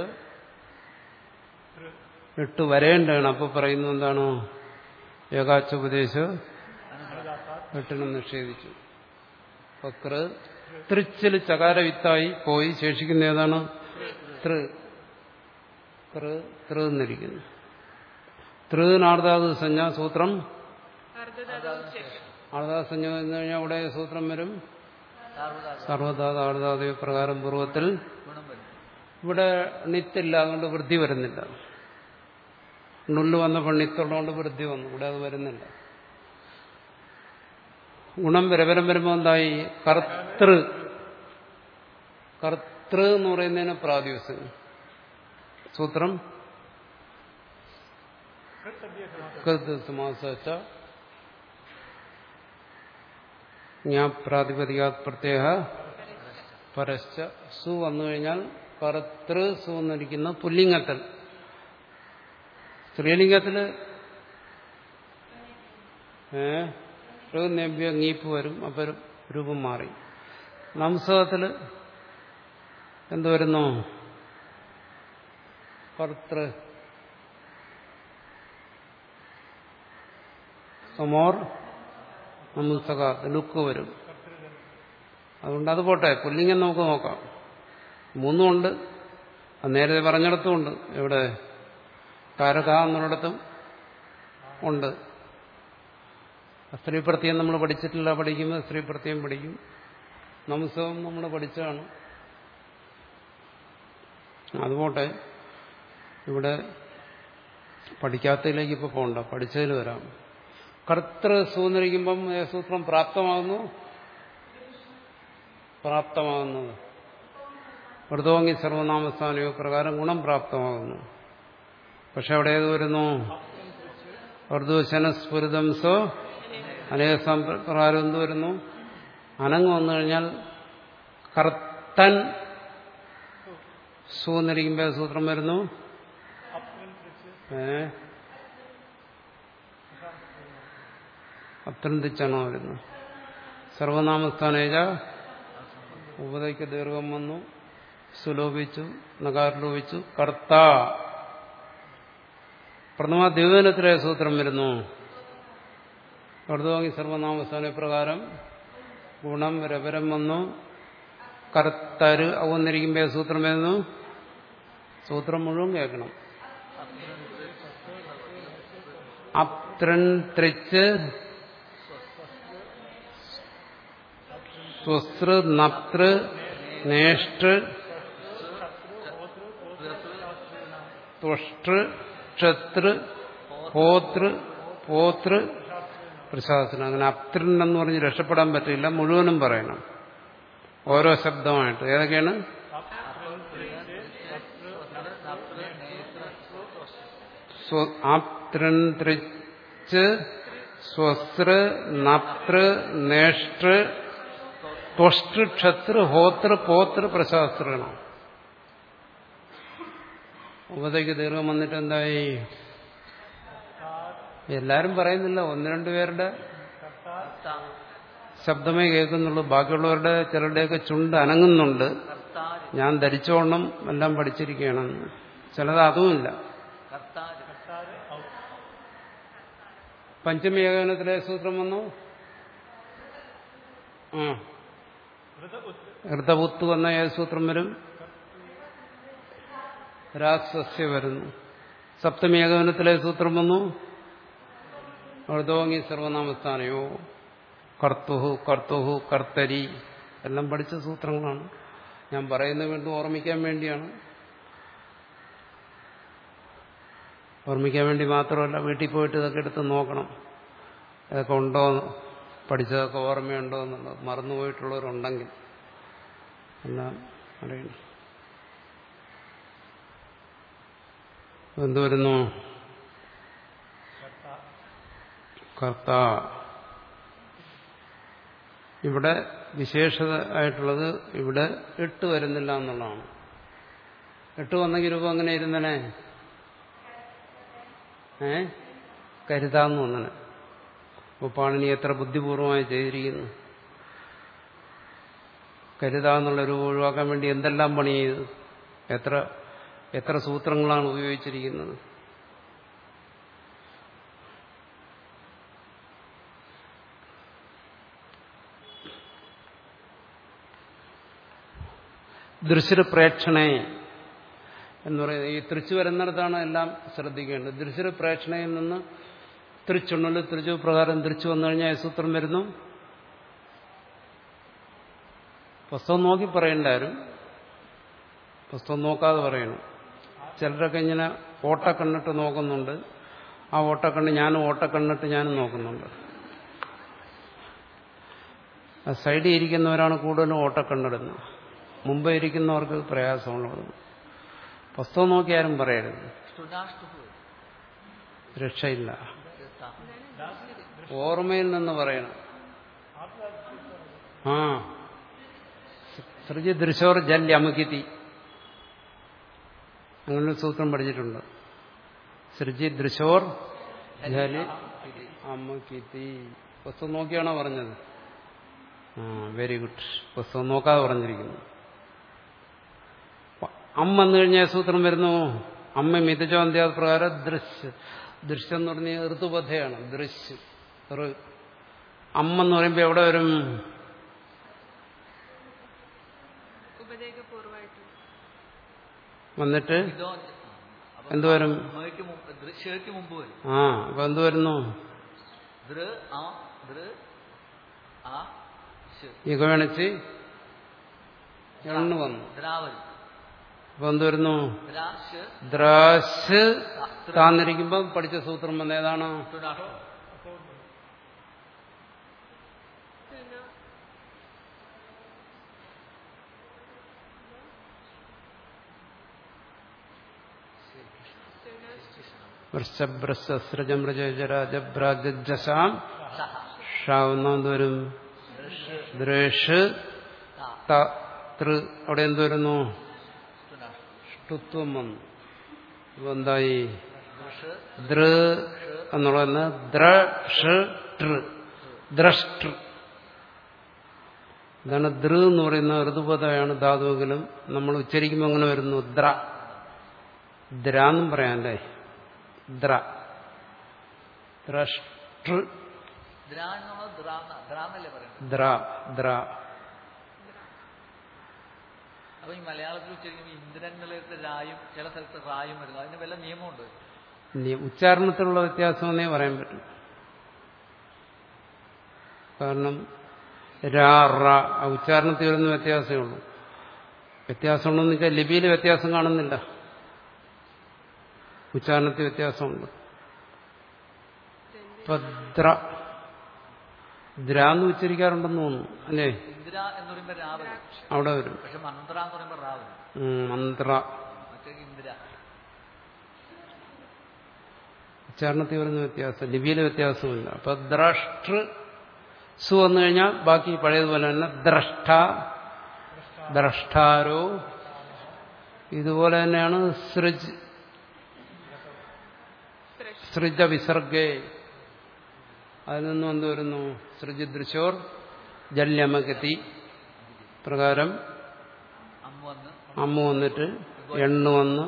A: ഇട്ട് വരേണ്ടതാണ് അപ്പൊ പറയുന്നത് എന്താണ് ഏകാച്ചുപദേശം എട്ടിനെ നിഷേധിച്ചു അപ്പൊ കൃ തൃച്ചിൽ ചകാരവിത്തായി പോയി ശേഷിക്കുന്ന ഏതാണ് തൃ കൃ തൃ എന്നിരിക്കുന്നു തൃനാർദാത് സഞ്ജ സൂത്രം ആർദാ സഞ്ജ എന്ന് കഴിഞ്ഞാൽ അവിടെ സൂത്രം വരും
B: സാർവധാതു
A: സർവധാത ആർദാദ പ്രകാരം പൂർവ്വത്തിൽ
B: ഗുണം വരും
A: ഇവിടെ നിത്തില്ല അതുകൊണ്ട് വൃദ്ധി വരുന്നില്ല നുള്ളു വന്നപ്പോൾ നിത്തുള്ളതുകൊണ്ട് വൃദ്ധി വന്നു ഇവിടെ അത് വരുന്നില്ല ഗുണം വരവരം വരുമ്പോൾ എന്തായി കർത്തൃ കർത്തൃ എന്ന് പറയുന്നതിന് പ്രാതിവസം സൂത്രം കൃത് സമാസ പ്രാതിപതികാത് പ്രത്യേക പരശ്ച സു വന്നു കഴിഞ്ഞാൽ കർത്തൃ സു എന്നിരിക്കുന്ന പുല്ലിംഗത്തിൽ സ്ത്രീലിംഗത്തില് ഏ നബ്യ നീപ്പ് വരും അപ്പൊ രൂപം മാറി നംസകത്തില് എന്ത് വരുന്നു കർത്തൃ സമോർ നംസക ലുക്ക് വരും അതുകൊണ്ട് അത് പോട്ടെ പുല്ലിംഗം നമുക്ക് നോക്കാം മൂന്നുമുണ്ട് അത് നേരത്തെ പറഞ്ഞിടത്തുമുണ്ട് എവിടെ കാരക എന്നിടത്തും ഉണ്ട് സ്ത്രീ പ്രത്യം നമ്മൾ പഠിച്ചിട്ടില്ല പഠിക്കുമ്പോൾ സ്ത്രീ പ്രത്യം പഠിക്കും നംസവും നമ്മൾ പഠിച്ചതാണ് അതുപോട്ടെ ഇവിടെ പഠിക്കാത്തതിലേക്ക് ഇപ്പോൾ പോകണ്ട പഠിച്ചതിൽ വരാം കർത്തൃ സൂന്നിരിക്കുമ്പം ഏ സൂത്രം പ്രാപ്തമാകുന്നു പ്രാപ്തമാകുന്നത് മൃദോങ്ങി സർവനാമസ്ഥാനയോ പ്രകാരം ഗുണം പ്രാപ്തമാകുന്നു പക്ഷെ അവിടെ ഏത് വരുന്നു വർദ്ധുശനസ്ഫുരിതം സോ അനേക പ്രകാരം എന്ത് വരുന്നു അനങ്ങ് വന്നു കഴിഞ്ഞാൽ കർത്തൃ കർത്തൻ സു എന്നിരിക്കുമ്പോ ഏത് സൂത്രം വരുന്നു ഏ അത്രന്തിച്ചാണോ വരുന്നത് സർവനാമസ്ഥാനേജ ഉപതയ്ക്ക് ദീർഘം വന്നു സുലോപിച്ചു നകാരലോപിച്ചു കർത്ത പ്രഥമ ദ്വിവനത്തിലെ സൂത്രം വരുന്നു കർത്തവാങ്ങി സർവനാമസ്ഥാന പ്രകാരം ഗുണം രപരം വന്നു കർത്തര് അവന്നിരിക്കുമ്പോ സൂത്രം വരുന്നു സൂത്രം മുഴുവൻ കേൾക്കണം അത്രൻ ത്രിച്ച് സ്വസ്തൃ നപ്തൃ നേഷ്ടൃ ത്വഷ്ടൃ ക്ഷതൃ പോതൃ പോതൃ പ്രശാസനം അങ്ങനെ അപ്തൃൻ എന്ന് പറഞ്ഞ് രക്ഷപ്പെടാൻ പറ്റില്ല മുഴുവനും പറയണം ഓരോ ശബ്ദമായിട്ട് ഏതൊക്കെയാണ് ആപ്തൃൻ ത്രിച്ച് സ്വസ്തൃ നപ്തൃ നേഷ്ടൃ ത്വഷ്ടൃ ക്ഷതൃ ഹോതൃ പോതൃ പ്രശാസ്ത്രണം ഉപതയ്ക്ക് ദീർഘം വന്നിട്ട് എന്തായി എല്ലാരും പറയുന്നില്ല ഒന്ന് രണ്ടു പേരുടെ ശബ്ദമേ കേൾക്കുന്നുള്ളൂ ബാക്കിയുള്ളവരുടെ ചിലരുടെയൊക്കെ ചുണ്ട് അനങ്ങുന്നുണ്ട്
B: കർത്താര്
A: ഞാൻ ധരിച്ചോണം എല്ലാം പഠിച്ചിരിക്കുകയാണെന്ന് ചിലത് അതുമില്ല
B: കർത്താര്
A: പഞ്ചമി ഏകോപനത്തിലെ സൂത്രം വന്നു ആ ഋതപുത്ത് വന്ന ഏത് സൂത്രം വരും രാസസ്യ വരുന്നു സപ്തമി ഏകോപനത്തിലെ സൂത്രം വന്നു ഋതോങ്ങി സർവനാമസ്ഥാനയോ കർത്തുഹു കർത്തുഹു കർത്തരി എല്ലാം പഠിച്ച സൂത്രങ്ങളാണ് ഞാൻ പറയുന്നത് വീണ്ടും ഓർമ്മിക്കാൻ വേണ്ടിയാണ് ഓർമ്മിക്കാൻ വേണ്ടി മാത്രമല്ല വീട്ടിൽ പോയിട്ട് ഇതൊക്കെ എടുത്ത് നോക്കണം ഇതൊക്കെ ഉണ്ടോ പഠിച്ചതൊക്കെ ഓർമ്മയുണ്ടോ എന്നുള്ളത് മറന്നുപോയിട്ടുള്ളവരുണ്ടെങ്കിൽ എല്ലാം അറിയണം എന്ത് വരുന്നു കർത്ത ഇവിടെ വിശേഷത ആയിട്ടുള്ളത് ഇവിടെ എട്ട് വരുന്നില്ല എന്നുള്ളതാണ് എട്ട് വന്നെങ്കിൽ രൂപം അങ്ങനെ ഇരുന്നനെ ഏ കരുതാന്ന് വന്നനെ അപ്പോൾ പാണിനി എത്ര ബുദ്ധിപൂർവമായി ചെയ്തിരിക്കുന്നു കരുതാന്നുള്ള രൂപം ഒഴിവാക്കാൻ വേണ്ടി എന്തെല്ലാം പണി ചെയ്തു എത്ര എത്ര സൂത്രങ്ങളാണ് ഉപയോഗിച്ചിരിക്കുന്നത് ദൃശ്യപ്രേക്ഷണേ എന്ന് പറയുന്നത് ഈ തൃച്ചു വരുന്നിടത്താണ് എല്ലാം ശ്രദ്ധിക്കേണ്ടത് ദൃശ്യപ്രേക്ഷണയിൽ നിന്ന് തൃച്ചുണ്ണല് തൃച്ചു പ്രകാരം തൃച്ചു വന്നു കഴിഞ്ഞാൽ ഈ സൂത്രം വരുന്നു പുസ്തകം നോക്കി പറയണ്ടാരും പുസ്തകം നോക്കാതെ പറയണം ചിലരൊക്കെ ഇങ്ങനെ ഓട്ടക്കണ്ണിട്ട് നോക്കുന്നുണ്ട് ആ ഓട്ടക്കണ്ണ് ഞാനും ഓട്ടക്കണ്ണിട്ട് ഞാനും നോക്കുന്നുണ്ട് ആ സൈഡിൽ ഇരിക്കുന്നവരാണ് കൂടുതലും ഓട്ടക്കണ്ണിടുന്നത് മുമ്പേ ഇരിക്കുന്നവർക്ക് പ്രയാസമുള്ളത് പുസ്തകം നോക്കി ആരും പറയരുത്
B: സ്തുനാഷ്ടുഹു
A: രക്ഷയില്ല ഓർമ്മയിൽ നിന്ന് പറയണം ആ സൃജി ദൃശോർ ജൽ അമുക്കിത്തി അങ്ങനെ സൂത്രം പഠിച്ചിട്ടുണ്ട് സൃജി ദൃശോർ ജല് അമുക്കിത്തി പുസ്തകം നോക്കിയാണോ പറഞ്ഞത് ആ വെരി ഗുഡ് പുസ്തകം നോക്കാതെ പറഞ്ഞിരിക്കുന്നു അമ്മ വന്നു കഴിഞ്ഞാൽ സൂത്രം വരുന്നു അമ്മ മിതചോന്ത്യാ പ്രകാരം ദൃശ്യ ദൃശ്യം എന്ന് പറഞ്ഞാൽ ഋതുബദ്ധയാണ് ദൃശ്യ ഋ. അമ്മ എന്ന് പറയുമ്പോൾ എവിടെ വരും
C: ഉപദേശപൂർവമായിട്ട്
A: വന്നിട്ട്
B: ഇതോ അപ്പൊ
A: എന്ത് വരും
B: മയ്ക്ക് മുമ്പ് ദൃശ്യക്ക് മുമ്പ് വരും
A: ആ അപ്പൊ എന്ത് വരുന്നു
B: ദൃ ആ ദൃ ആ ശ്.
A: ഇകവണിച്ച് എണ്ണു വന്നു
B: ദ്രാവരി
A: അപ്പൊ എന്ത് വരുന്നു
B: ദ്രാശ്
A: ദ്രാശ് താന്നിരിക്കുമ്പോ പഠിച്ച സൂത്രം വന്ന ഏതാണ്
B: സ്തുനാഷ്ടുഹു
C: പിന്നെ
A: വൃശ്ചഭ്രസ്സൃജം രജരാജഭ്രാജസാം ഷാവുന്ന എന്ത് വരും ദ്രേഷ് ത തൃ അവിടെ എന്ത് വരുന്നു ഷ്ടുത്വം വന്നു ഇപ്പൊ എന്തായി ദൃ എന്നുള്ളതെന്ന് ദ്ര ഷ് ടൃ ദ്രഷ്ടൃ ഇതാണ് ദൃ എന്ന് പറയുന്ന ഋതുപദമാണ് ധാതുവെങ്കിലും നമ്മൾ ഉച്ചരിക്കുമ്പോൾ അങ്ങനെ വരുന്നു ദ്ര ദ്ര എന്നും പറയാല്ലേ ദ്ര ദ്രഷ്ടൃ
B: ദ്രാ എന്നുള്ളത് ദ്രാന്ന ദ്രാന്നല്ലേ പറയുന്നത്
A: ദ്ര ദ്ര
B: അപ്പൊ ഈ മലയാളത്തിൽ ഉച്ചരിക്കുമ്പോൾ ഇന്ദ്രനിലത്തെ രായും ചില സ്ഥലത്ത് റായും വരുന്നു അതിന് വല്ല നിയമമുണ്ട്
A: ഇനി ഉച്ചാരണത്തിലുള്ള വ്യത്യാസമെന്നേ പറയാൻ പറ്റും കാരണം രാ റ ആ ഉച്ചാരണത്തിൽ വരുന്ന വ്യത്യാസമേ ഉള്ളൂ വ്യത്യാസമുണ്ടെന്ന് വെച്ചാൽ ലിപിയിൽ വ്യത്യാസം കാണുന്നില്ല ഉച്ചാരണത്തിൽ വ്യത്യാസമുണ്ട് ഇപ്പൊ ദ്ര ദ്ര എന്ന് ഉച്ചരിക്കാറുണ്ടെന്ന് തോന്നുന്നു അല്ലേ
B: ഇന്ദ്ര എന്ന് പറയുമ്പോൾ രാ വരും
A: അവിടെ വരും
B: പക്ഷെ മന്ത്ര എന്ന് പറയുമ്പോൾ റാ വരും
A: ഉം, മന്ത്ര
B: മറ്റേ ഇന്ദ്ര
A: ഉച്ചാരണത്തിൽ വരുന്ന വ്യത്യാസം ലിപിയിലെ വ്യത്യാസമില്ല അപ്പൊ ദ്രഷ്ടൃ സു വന്നു കഴിഞ്ഞാൽ ബാക്കി പഴയതുപോലെ തന്നെ ദ്രഷ്ട ദ്രഷ്ടാരോ ഇതുപോലെ തന്നെയാണ് സൃജ് സൃജ വിസർഗേ അതിൽ നിന്നും എന്ത് വരുന്നു സൃജ് ദൃശോർ ജല്യമഗതി പ്രകാരം
B: അമ്മ വന്ന്
A: അമ്മ വന്നിട്ട് എണ്ണു വന്ന്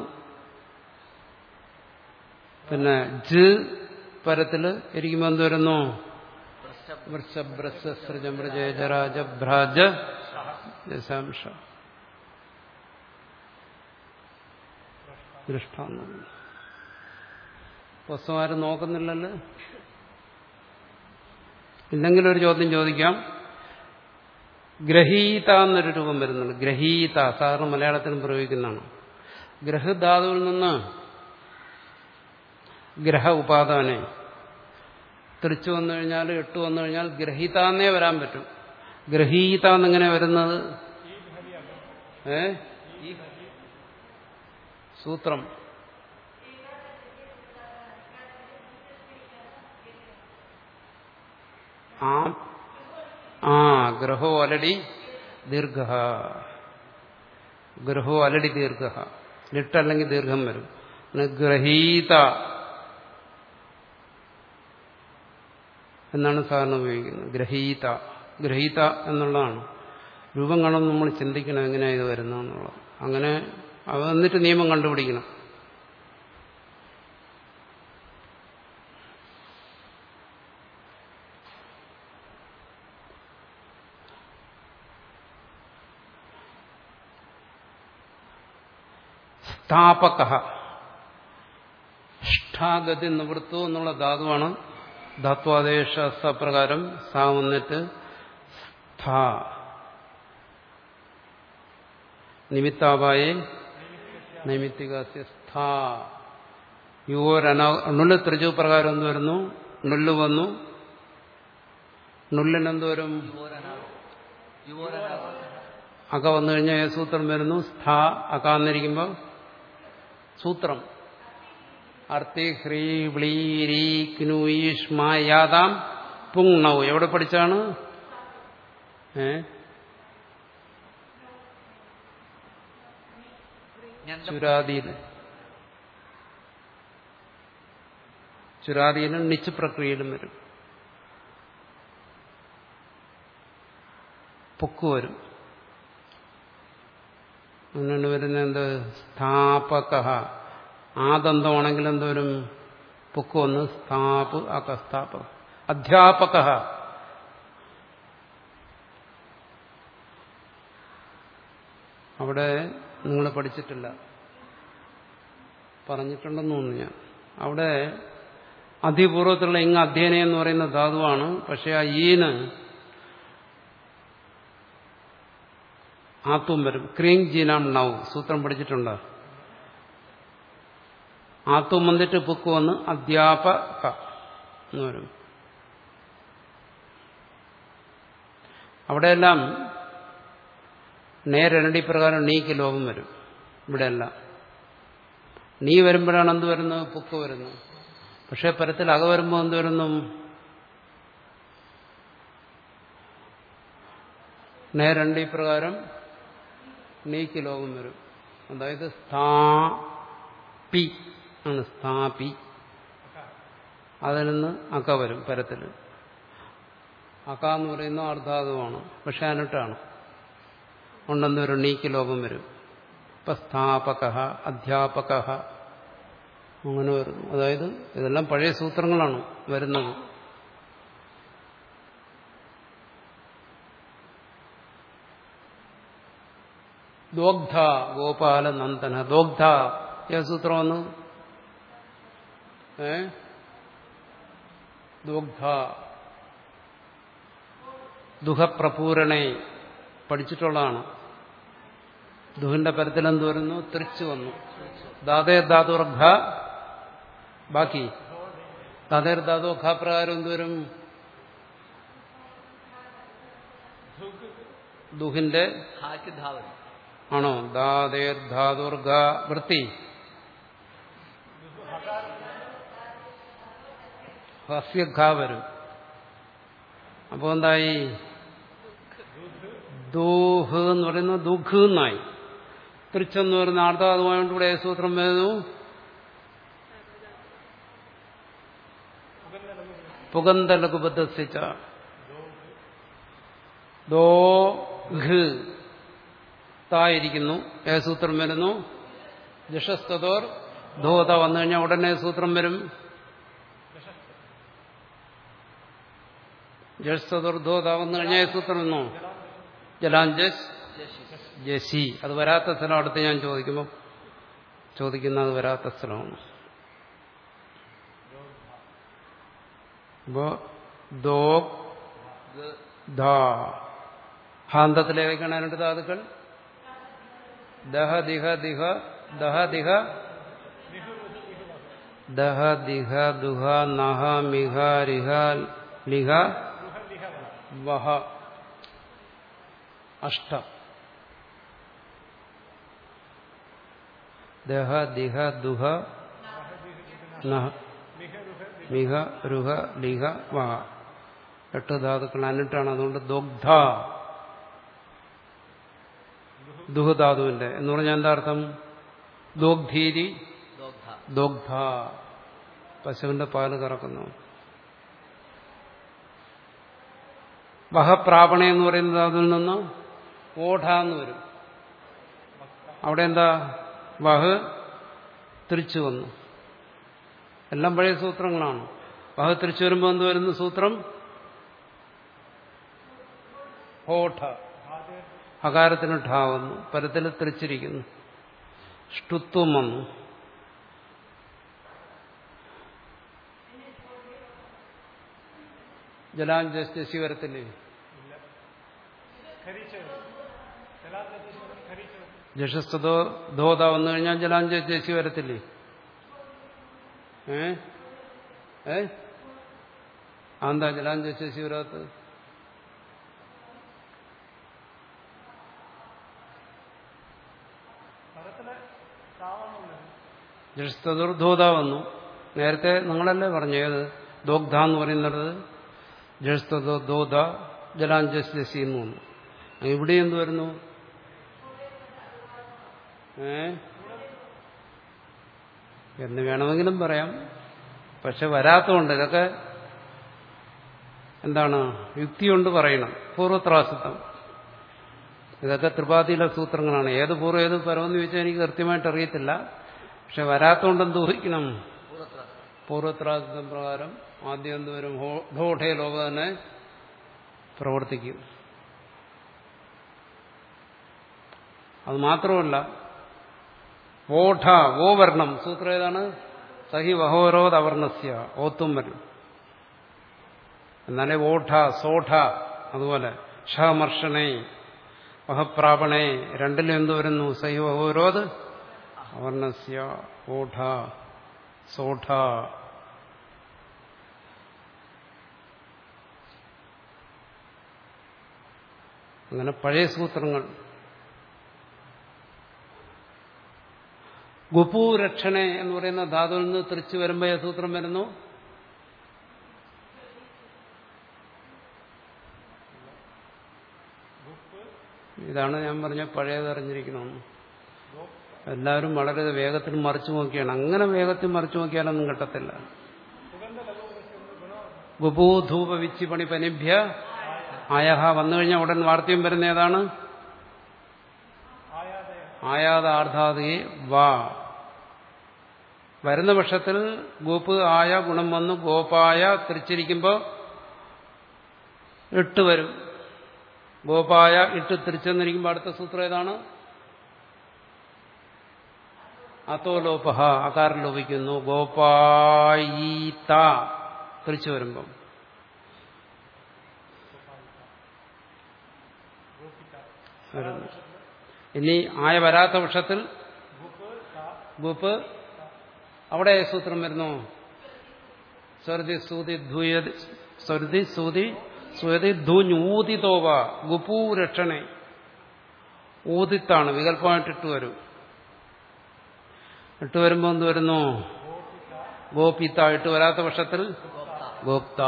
A: പിന്നെ ജ് പരത്തില് ഇരിക്കുമ്പോ എന്ത് വരുന്നു വൃഷഭ്രസൃജമൃജരാജഭ്രാജ ദശാംശ ദൃഷ്ടാന്ന് പുസ്തകം ആരും നോക്കുന്നില്ലല്ലോ ഇല്ലെങ്കിൽ ഒരു ചോദ്യം ചോദിക്കാം ഗ്രഹീത എന്നൊരു രൂപം വരുന്നുണ്ട് ഗ്രഹീത സാധാരണ മലയാളത്തിലും പ്രയോഗിക്കുന്നതാണ് ഗ്രഹധാതുവിൽ നിന്ന് ഗ്രഹ ഉപാദാനെ തിരിച്ചു വന്നു കഴിഞ്ഞാൽ എട്ട് വന്നു കഴിഞ്ഞാൽ ഗ്രഹീതാന്നേ വരാൻ പറ്റും ഗ്രഹീത എന്നെങ്ങനെ വരുന്നത് ഏ സൂത്രം ആ ആ ഗ്രഹോ അലടി ദീർഘ ഗ്രഹോ അലടി ദീർഘ ലിട്ടല്ലെങ്കിൽ ദീർഘം വരും പിന്നെ ഗ്രഹീത എന്നാണ് സാധാരണ ഉപയോഗിക്കുന്നത് ഗ്രഹീത ഗ്രഹീത എന്നുള്ളതാണ് രൂപം കാണുമ്പോൾ നമ്മൾ ചിന്തിക്കണം എങ്ങനെയാണ് ഇത് വരുന്നതെന്നുള്ളത് അങ്ങനെ അവ എന്നിട്ട് നിയമം കണ്ടുപിടിക്കണം സ്ഥാപക ഷ്ഠാഗതി നിവൃത്തു എന്നുള്ള ധാതുവാണ് ധാത്വാദേശ സപ്രകാരം സാ വന്നിട്ട് സ്ഥാ നിമിത്താവായെ നൈമിത്തികാസ്യ സ്ഥാ യുവോരന നുള്ള് ത്രിജു പ്രകാരം എന്ത് വരുന്നു നുള്ളു വന്നു നുള്ളിനെന്ത് വരും
B: യുവോരനാവ് യുവോരനാവ്
A: അക വന്നു കഴിഞ്ഞാൽ ഏത് സൂത്രം വരുന്നു സ്ഥാ അകാന്നിരിക്കുമ്പോൾ സൂത്രം അർത്തി ഹ്രീ വ്ലീ രീ ക്നു ഈഷ്മ യാതാം പുങ്ണൗ എവിടെ പഠിച്ചാണ് ഏ
B: ഞണ്ട
A: ചുരാദിയില് ചുരാദിയിലും നിച്ച് പ്രക്രിയയിലും വരും പൊക്ക് വരും അങ്ങനെയാണ് വരുന്നത് എന്ത് സ്ഥാപക ആദന്തമാണെങ്കിൽ എന്തോരും പൊക്ക് വന്ന് സ്ഥാപ് അകസ്ഥാപക അധ്യാപക അവിടെ നിങ്ങൾ പഠിച്ചിട്ടില്ല പറഞ്ഞിട്ടുണ്ടെന്ന് തോന്നുന്നു ഞാൻ അവിടെ അതിപൂർവത്തിലുള്ള ഇങ്ങ് അധ്യയനം എന്ന് പറയുന്ന ധാതുവാണ് പക്ഷെ ആ ഈന് ആത്തും വരും ക്രീം ജീനാം നൗ സൂത്രം പഠിച്ചിട്ടുണ്ട് ആത്തും വന്നിട്ട് പുക്ക് വന്ന് അധ്യാപക എന്ന് വരും അവിടെയെല്ലാം നേരണ്ടി പ്രകാരം നീക്ക് ലോകം വരും ഇവിടെയല്ല നീ വരുമ്പോഴാണ് എന്ത് വരുന്നത് പുക്ക് വരുന്നത് പക്ഷെ പരത്തിൽ അക വരുമ്പോൾ എന്ത് വരുന്നു നേരണ്ടി പ്രകാരം നീക്ക് ലോകം വരും അതായത് സ്ഥാ പി ആണ് സ്ഥാപി അതിൽ നിന്ന് അക്ക വരും പരത്തിൽ അക്ക എന്ന് പറയുന്ന അർദ്ധാതുവാണ് പക്ഷെ അനിട്ടാണ് ഉണ്ടെന്ന് ഒരു നീക്ക് ലോകം വരും ഇപ്പൊ സ്ഥാപക അധ്യാപക അങ്ങനെ വരുന്നു അതായത് ഇതെല്ലാം പഴയ സൂത്രങ്ങളാണ് വരുന്നത് ദോഗ്ധ ഗോപാല നന്ദന ദോഗ്ധ ഏത് സൂത്രം വന്നു ഏ ദോഗ്ധ ദുഃഖപ്രപൂരണേ പഠിച്ചിട്ടുള്ളതാണ് ദുഹിന്റെ പരത്തിൽ എന്ത് വരുന്നു തിരിച്ചു വന്നു ദാതേ ധാതുർഘ ബാക്കി ദാതേർ ധാതു ഖ പ്രകാരം എന്തുവരും ദുഹിന്റെ
B: ഹാക്ക് ധാവൻ
A: ആണോ ദാതേർ ധാതുർഘ വൃത്തി ഹസ്യഘ വരും അപ്പോ എന്തായി ദൂഹ് എന്ന് പറയുന്നത് ദുഃഖ് എന്നായി തിരിച്ചെന്ന് പറയുന്ന ആർദ്ധാതുമായോണ്ട് ഇവിടെ ഏത് സൂത്രം വരുന്നു പുകന്തലകുബദ്ധസിച്ച ദോ ഘ് തായിരിക്കുന്നു ഏത് സൂത്രം വരുന്നു ജഷസ്തോർ ധോത വന്നു കഴിഞ്ഞാൽ ഉടനെ സൂത്രം വരും ജഷസ്തോർ ധോത വന്നു കഴിഞ്ഞാൽ ഏത് സൂത്രം വന്നു ജലാഞ്ജസ് ജസി അത് വരാത്ത സ്ഥലം അടുത്ത് ഞാൻ ചോദിക്കുമ്പോൾ ചോദിക്കുന്നത് വരാത്ത സ്ഥലമാണ് അപ്പോ ദോ ധ ഹാന്തത്തിലേക്കാണ് രണ്ട് ധാതുക്കൾ ദഹ ദിഹ ദിഹ ദഹ ദിഹ ദഹ ദിഹ ദുഹ നഹ മിഹ റിഹ ലിഹ വഹ അഷ്ട ദഹ ദിഹ ദുഹ നഹ മിഹ രുഹ ലിഹ വഹ എട്ട് ധാതുക്കൾ അന്നിട്ടാണ് അതുകൊണ്ട് ദുഗ്ധ ദുഹധാതുവിന്റെ എന്ന് പറഞ്ഞാൽ എന്താ അർത്ഥം ദോഗ്ധീരി
B: ദോഗ്ധ
A: ദോഗ്ധ പശുവിന്റെ പാല് കറക്കുന്നു വഹപ്രാപണ എന്ന് പറയുന്നത് അതിൽ നിന്ന് ഓഢ എന്ന് വരും അവിടെ എന്താ വഹ് തിരിച്ചു വന്നു എല്ലാം പഴയ സൂത്രങ്ങളാണ് വഹ് തിരിച്ചു വരുമ്പോൾ എന്ത് വരുന്നു സൂത്രം ഓഠ അകാരത്തിന് ഠ വന്നു പരത്തിൽ തിരിച്ചിരിക്കുന്നു ഷ്ടുത്വം വന്നു ജലാഞ്ജസ്യസി വരത്തില്ലേ ജഷസ്തോ ധോത വന്നു കഴിഞ്ഞാൽ ജലാഞ്ജസ്യസി വരത്തില്ലേ ഏ ഏ ആന്താ ജലാഞ്ജസ്യസി വരാത്തത് ജഷ്തദുർധോത വന്നു നേരത്തെ നിങ്ങളല്ലേ പറഞ്ഞു ഏത് ദോഗ്ധ എന്ന് പറയുന്നത് ജഷ്തദോധ ജലാഞ്ജസ്യസി എന്ന് വന്നു ഇവിടെ എന്ത് വരുന്നു ഏ എന്ന് വേണമെങ്കിലും പറയാം പക്ഷെ വരാത്തതുകൊണ്ട് ഇതൊക്കെ എന്താണ് യുക്തി കൊണ്ട് പറയണം പൂർവത്രാസിത്വം ഇതൊക്കെ ത്രിപാതിയിലെ സൂത്രങ്ങളാണ് ഏത് പൂർവ്വം ഏത് പരമെന്ന് ചോദിച്ചാൽ എനിക്ക് കൃത്യമായിട്ട് അറിയത്തില്ല പക്ഷെ വരാത്തോണ്ട് എന്ത് ഊഹിക്കണം
B: പൂർവ്വത്ര
A: പൂർവത്രാസിത്വം പ്രകാരം ആദ്യം എന്തുവരും ഢോഠേ ലോക തന്നെ പ്രവർത്തിക്കും അത് മാത്രമല്ല ഓഠ ഓ വർണ്ണം സൂത്രം ഏതാണ് സഹി വഹോരോധ അവർണസ്യ ഓത്തും വരും എന്നാലേ ഓഠ സോഠ അതുപോലെ ഷമർഷണേ വഹപ്രാപണേ രണ്ടിലും എന്ത് വരുന്നു സഹി വഹോരോധ് അവർണസ്യ ഓഠ സോഠ അങ്ങനെ പഴയ സൂത്രങ്ങൾ ഗുപൂരക്ഷണെ എന്ന് പറയുന്ന ധാതുവിൽ നിന്ന് തിരിച്ചു വരുമ്പോൾ ഏത് സൂത്രം വരുന്നു ഇതാണ് ഞാൻ പറഞ്ഞ പഴയതറിഞ്ഞിരിക്കണമെന്ന് എല്ലാവരും വളരെ വേഗത്തിൽ മറിച്ചു നോക്കിയാണ് അങ്ങനെ വേഗത്തിൽ മറിച്ചു നോക്കിയാലൊന്നും കിട്ടത്തില്ല ഗുഭൂധൂപ വിച്ചി പണി പനിഭ്യ ആയഹ വന്നു കഴിഞ്ഞാൽ ഉടൻ വാർത്തയും വരുന്ന ഏതാണ് ആയാത ആർദ്ധാതി വാ വരുന്ന പക്ഷത്തിൽ ഗോപ്പ് ആയ ഗുണം വന്നു ഗോപായ തിരിച്ചിരിക്കുമ്പോൾ ഇട്ട് വരും ഗോപായ ഇട്ട് തിരിച്ചെന്നിരിക്കുമ്പോൾ അടുത്ത സൂത്രം ഏതാണ് അത്തോലോപഹ അകാരം ലോപിക്കുന്നു ഗോപായീത തിരിച്ചു വരുമ്പം വരുന്നു ഇനി ആയ വരാത്ത പക്ഷത്തിൽ ഗുപ്പ് അവിടെ സൂത്രം വരുന്നു സ്വരതി സൂതി ധൂയതി സ്വരതി സൂതി സ്വരതി ധൂഞ്ഞൂതിതോവ ഗുപൂ രക്ഷണേ ഊതിത്താണ് വികല്പമായിട്ട് ഇട്ട് വരും ഇട്ട് വരുമ്പോൾ എന്ത് വരുന്നു ഗോപിത്ത ഇട്ട് വരാത്ത പക്ഷത്തിൽ ഗോപ്ത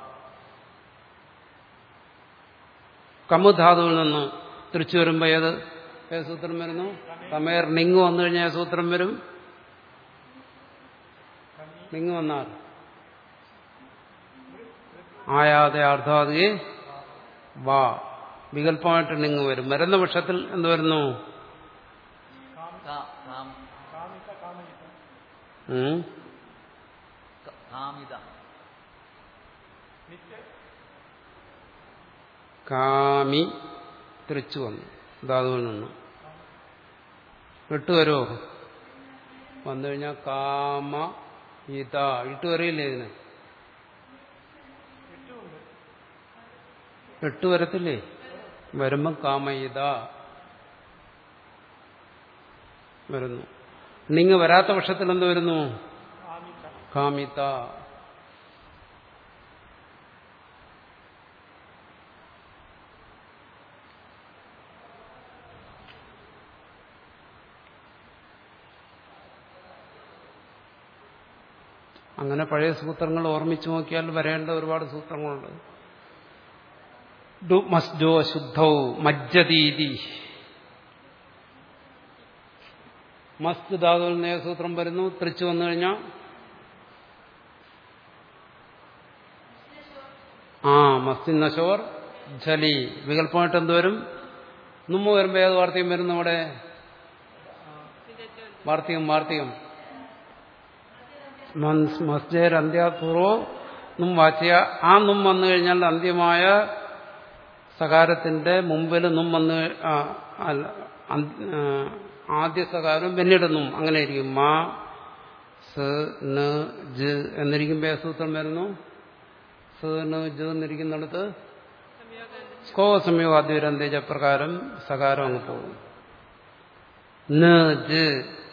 A: കമുധാതുവിൽ നിന്ന് തിരിച്ചു വരുമ്പോൾ ഏത് ഏത് സൂത്രം വരുന്നു കമേർ നിങ് വന്നു കഴിഞ്ഞാൽ ഏത് സൂത്രം വരും നിങ് വന്നാൽ ആയാതെ അർദ്ധാതിയെ വാ വികല്പമായിട്ട് നിങ് വരും വരുന്ന പക്ഷത്തിൽ എന്ത് വരുന്നു
B: കാ- കാം-
A: ഉം?
B: ക- കാമിത
A: കാമി തിരിച്ചു വന്നു ധാതുവിൽ നിന്ന് ഇട്ട് വരുമോ വന്നു കഴിഞ്ഞാൽ കാമ ഇത ഇട്ട് വരില്ലേ ഇതിന് ഇട്ട് വരത്തില്ലേ വരുമ്പം കാമയിത വരുന്നു നിങ്ങ വരാത്ത പക്ഷത്തിൽ എന്ത് വരുന്നു കാമിത അങ്ങനെ പഴയ സൂത്രങ്ങൾ ഓർമ്മിച്ചു നോക്കിയാൽ വരേണ്ട ഒരുപാട് സൂത്രങ്ങളുണ്ട് ഡു മസ്ജോ ശുദ്ധൗ മജ്ജതീതി മസ്ത് ധാതുവിൽ നിന്ന് ഏത് സൂത്രം വരുന്നു തിരിച്ചു വന്നു കഴിഞ്ഞാൽ ആ മസ്തിൻ നശോർ ജലി വികല്പമായിട്ട് എന്ത് വരും നുമ്മ വരുമ്പോൾ ഏത് വാർത്തയും വരും നമ്മുടെ വാർത്തകം വാർത്തകം മസ്ജേർ അന്ത്യാപൂർവോ നും വാച്യ ആ നും വന്നു കഴിഞ്ഞാൽ അന്ത്യമായ സകാരത്തിന്റെ മുമ്പിൽ നും വന്ന് ആ, അല്ല, അന്ത്- ആ, ആദ്യ സകാരം പിന്നീട് നും അങ്ങനെ ഇരിക്കും മാ സ് ന് ജ് എന്നിരിക്കുമ്പോൾ ഏത് സൂത്രം വരുന്നു സ് ന് ജ് എന്നിരിക്കുന്നിടത്ത് സ്കോ സംയോഗാദ്യരന്തേജ പ്രകാരം സകാരം അങ്ങ് പോകും ന് ജ്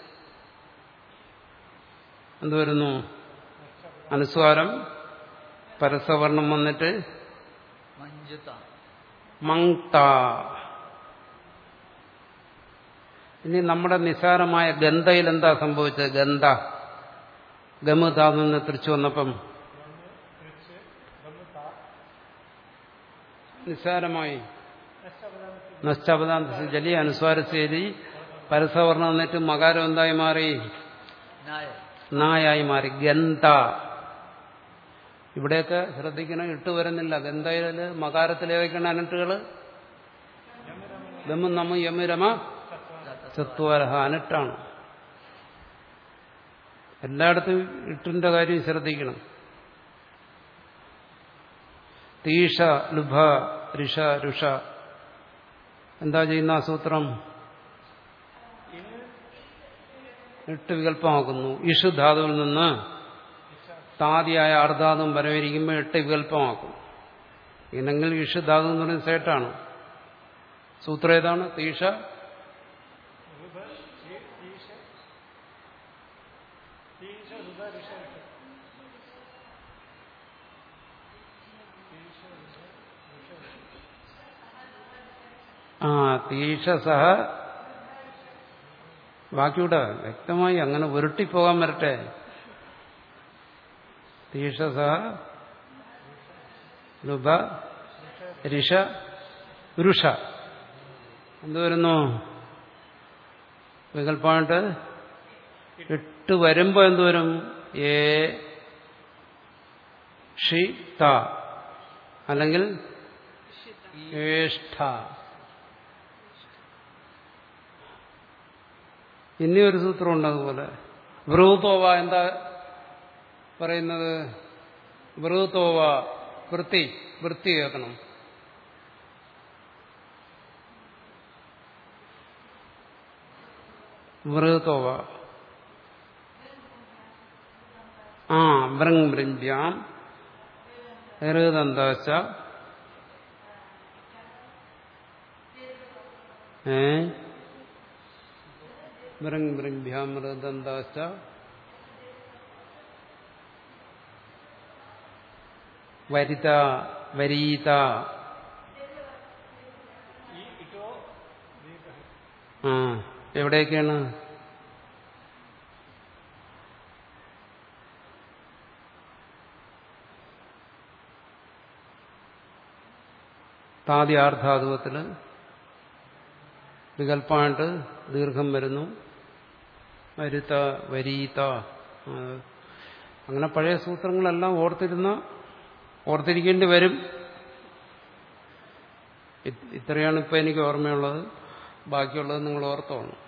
A: എന്ത് വരുന്നു അനുസ്വാരം പരസവർണം വന്നിട്ട്
B: മഞ്ജുത
A: മങ്ത ഇനി നമ്മുടെ നിസാരമായ ഗന്ധയിൽ എന്താ സംഭവിച്ചത് ഗന്ധ ഗമതാന്ന് നിന്ന് തിരിച്ചു വന്നപ്പം നിസാരമായി നഷ്ടപദാന്ത ജലി അനുസ്വാരശേരി പരസവർണം വന്നിട്ട് മകാരം എന്തായി മാറി
B: നായ
A: നായായി മാറി ഗന്ധ ഇവിടെയൊക്കെ ശ്രദ്ധിക്കണം ഇട്ട് വരുന്നില്ല ഗന്ധയില് മകാരത്തിൽ ഏതൊക്കെയാണ് അനട്ടുകള് ഗമ നമ്മ യമരമ ചത്വരഹ അനട്ടാണ് എല്ലായിടത്തും ഇട്ടിന്റെ കാര്യം ശ്രദ്ധിക്കണം തീഷ ലുഭ ഋഷ രുഷ എന്താ ചെയ്യുന്ന ആ സൂത്രം ഇട്ട് വികല്പമാക്കുന്നു ഇഷു ധാതുവിൽ നിന്ന് താതിയായ അർദ്ധാതും വരവിരിക്കുമ്പോൾ എട്ട് വികല്പമാക്കും ഇല്ലെങ്കിൽ ഇഷു ധാതു എന്ന് പറയുന്നത് സേട്ടാണ് സൂത്രം ഏതാണ് തീഷ ആ തീഷസഹ ബാക്കിയൂടെ വ്യക്തമായി അങ്ങനെ ഉരുട്ടിപ്പോകാൻ വരട്ടെ തീഷസ ലുഭ രിഷ രുഷ എന്ത് വരുന്നു വികല്പമായിട്ട് ഇട്ട് വരുമ്പോ എന്ത് വരും ഏ ഷി ത അല്ലെങ്കിൽ ഏഷ്ഠ ഇനി ഒരു സൂത്രമുണ്ട് അതുപോലെ വൃതോവ എന്താ പറയുന്നത് വൃതോവ വൃത്തി വൃത്തി കേൾക്കണം വൃതോവ ആ വൃങ് വൃങ്ക്യാം ഹൃദന്താച്ച ഏ വൃങ് വൃങ്ക്യാം ഹൃദന്താച്ച വരിത വരീത ആ എവിടെയൊക്കെയാണ് താദ്യാർത്ഥാതുവത്തില് വികല്പമായിട്ട് ദീർഘം വരുന്നു വരുത്ത വരീത്ത ആ, അങ്ങനെ പഴയ സൂത്രങ്ങളെല്ലാം ഓർത്തിരുന്ന ഓർത്തിരിക്കേണ്ടി വരും ഇത് ഇത്രയാണ് ഇപ്പം എനിക്ക് ഓർമ്മയുള്ളത് ബാക്കിയുള്ളത് നിങ്ങൾ ഓർത്തോണം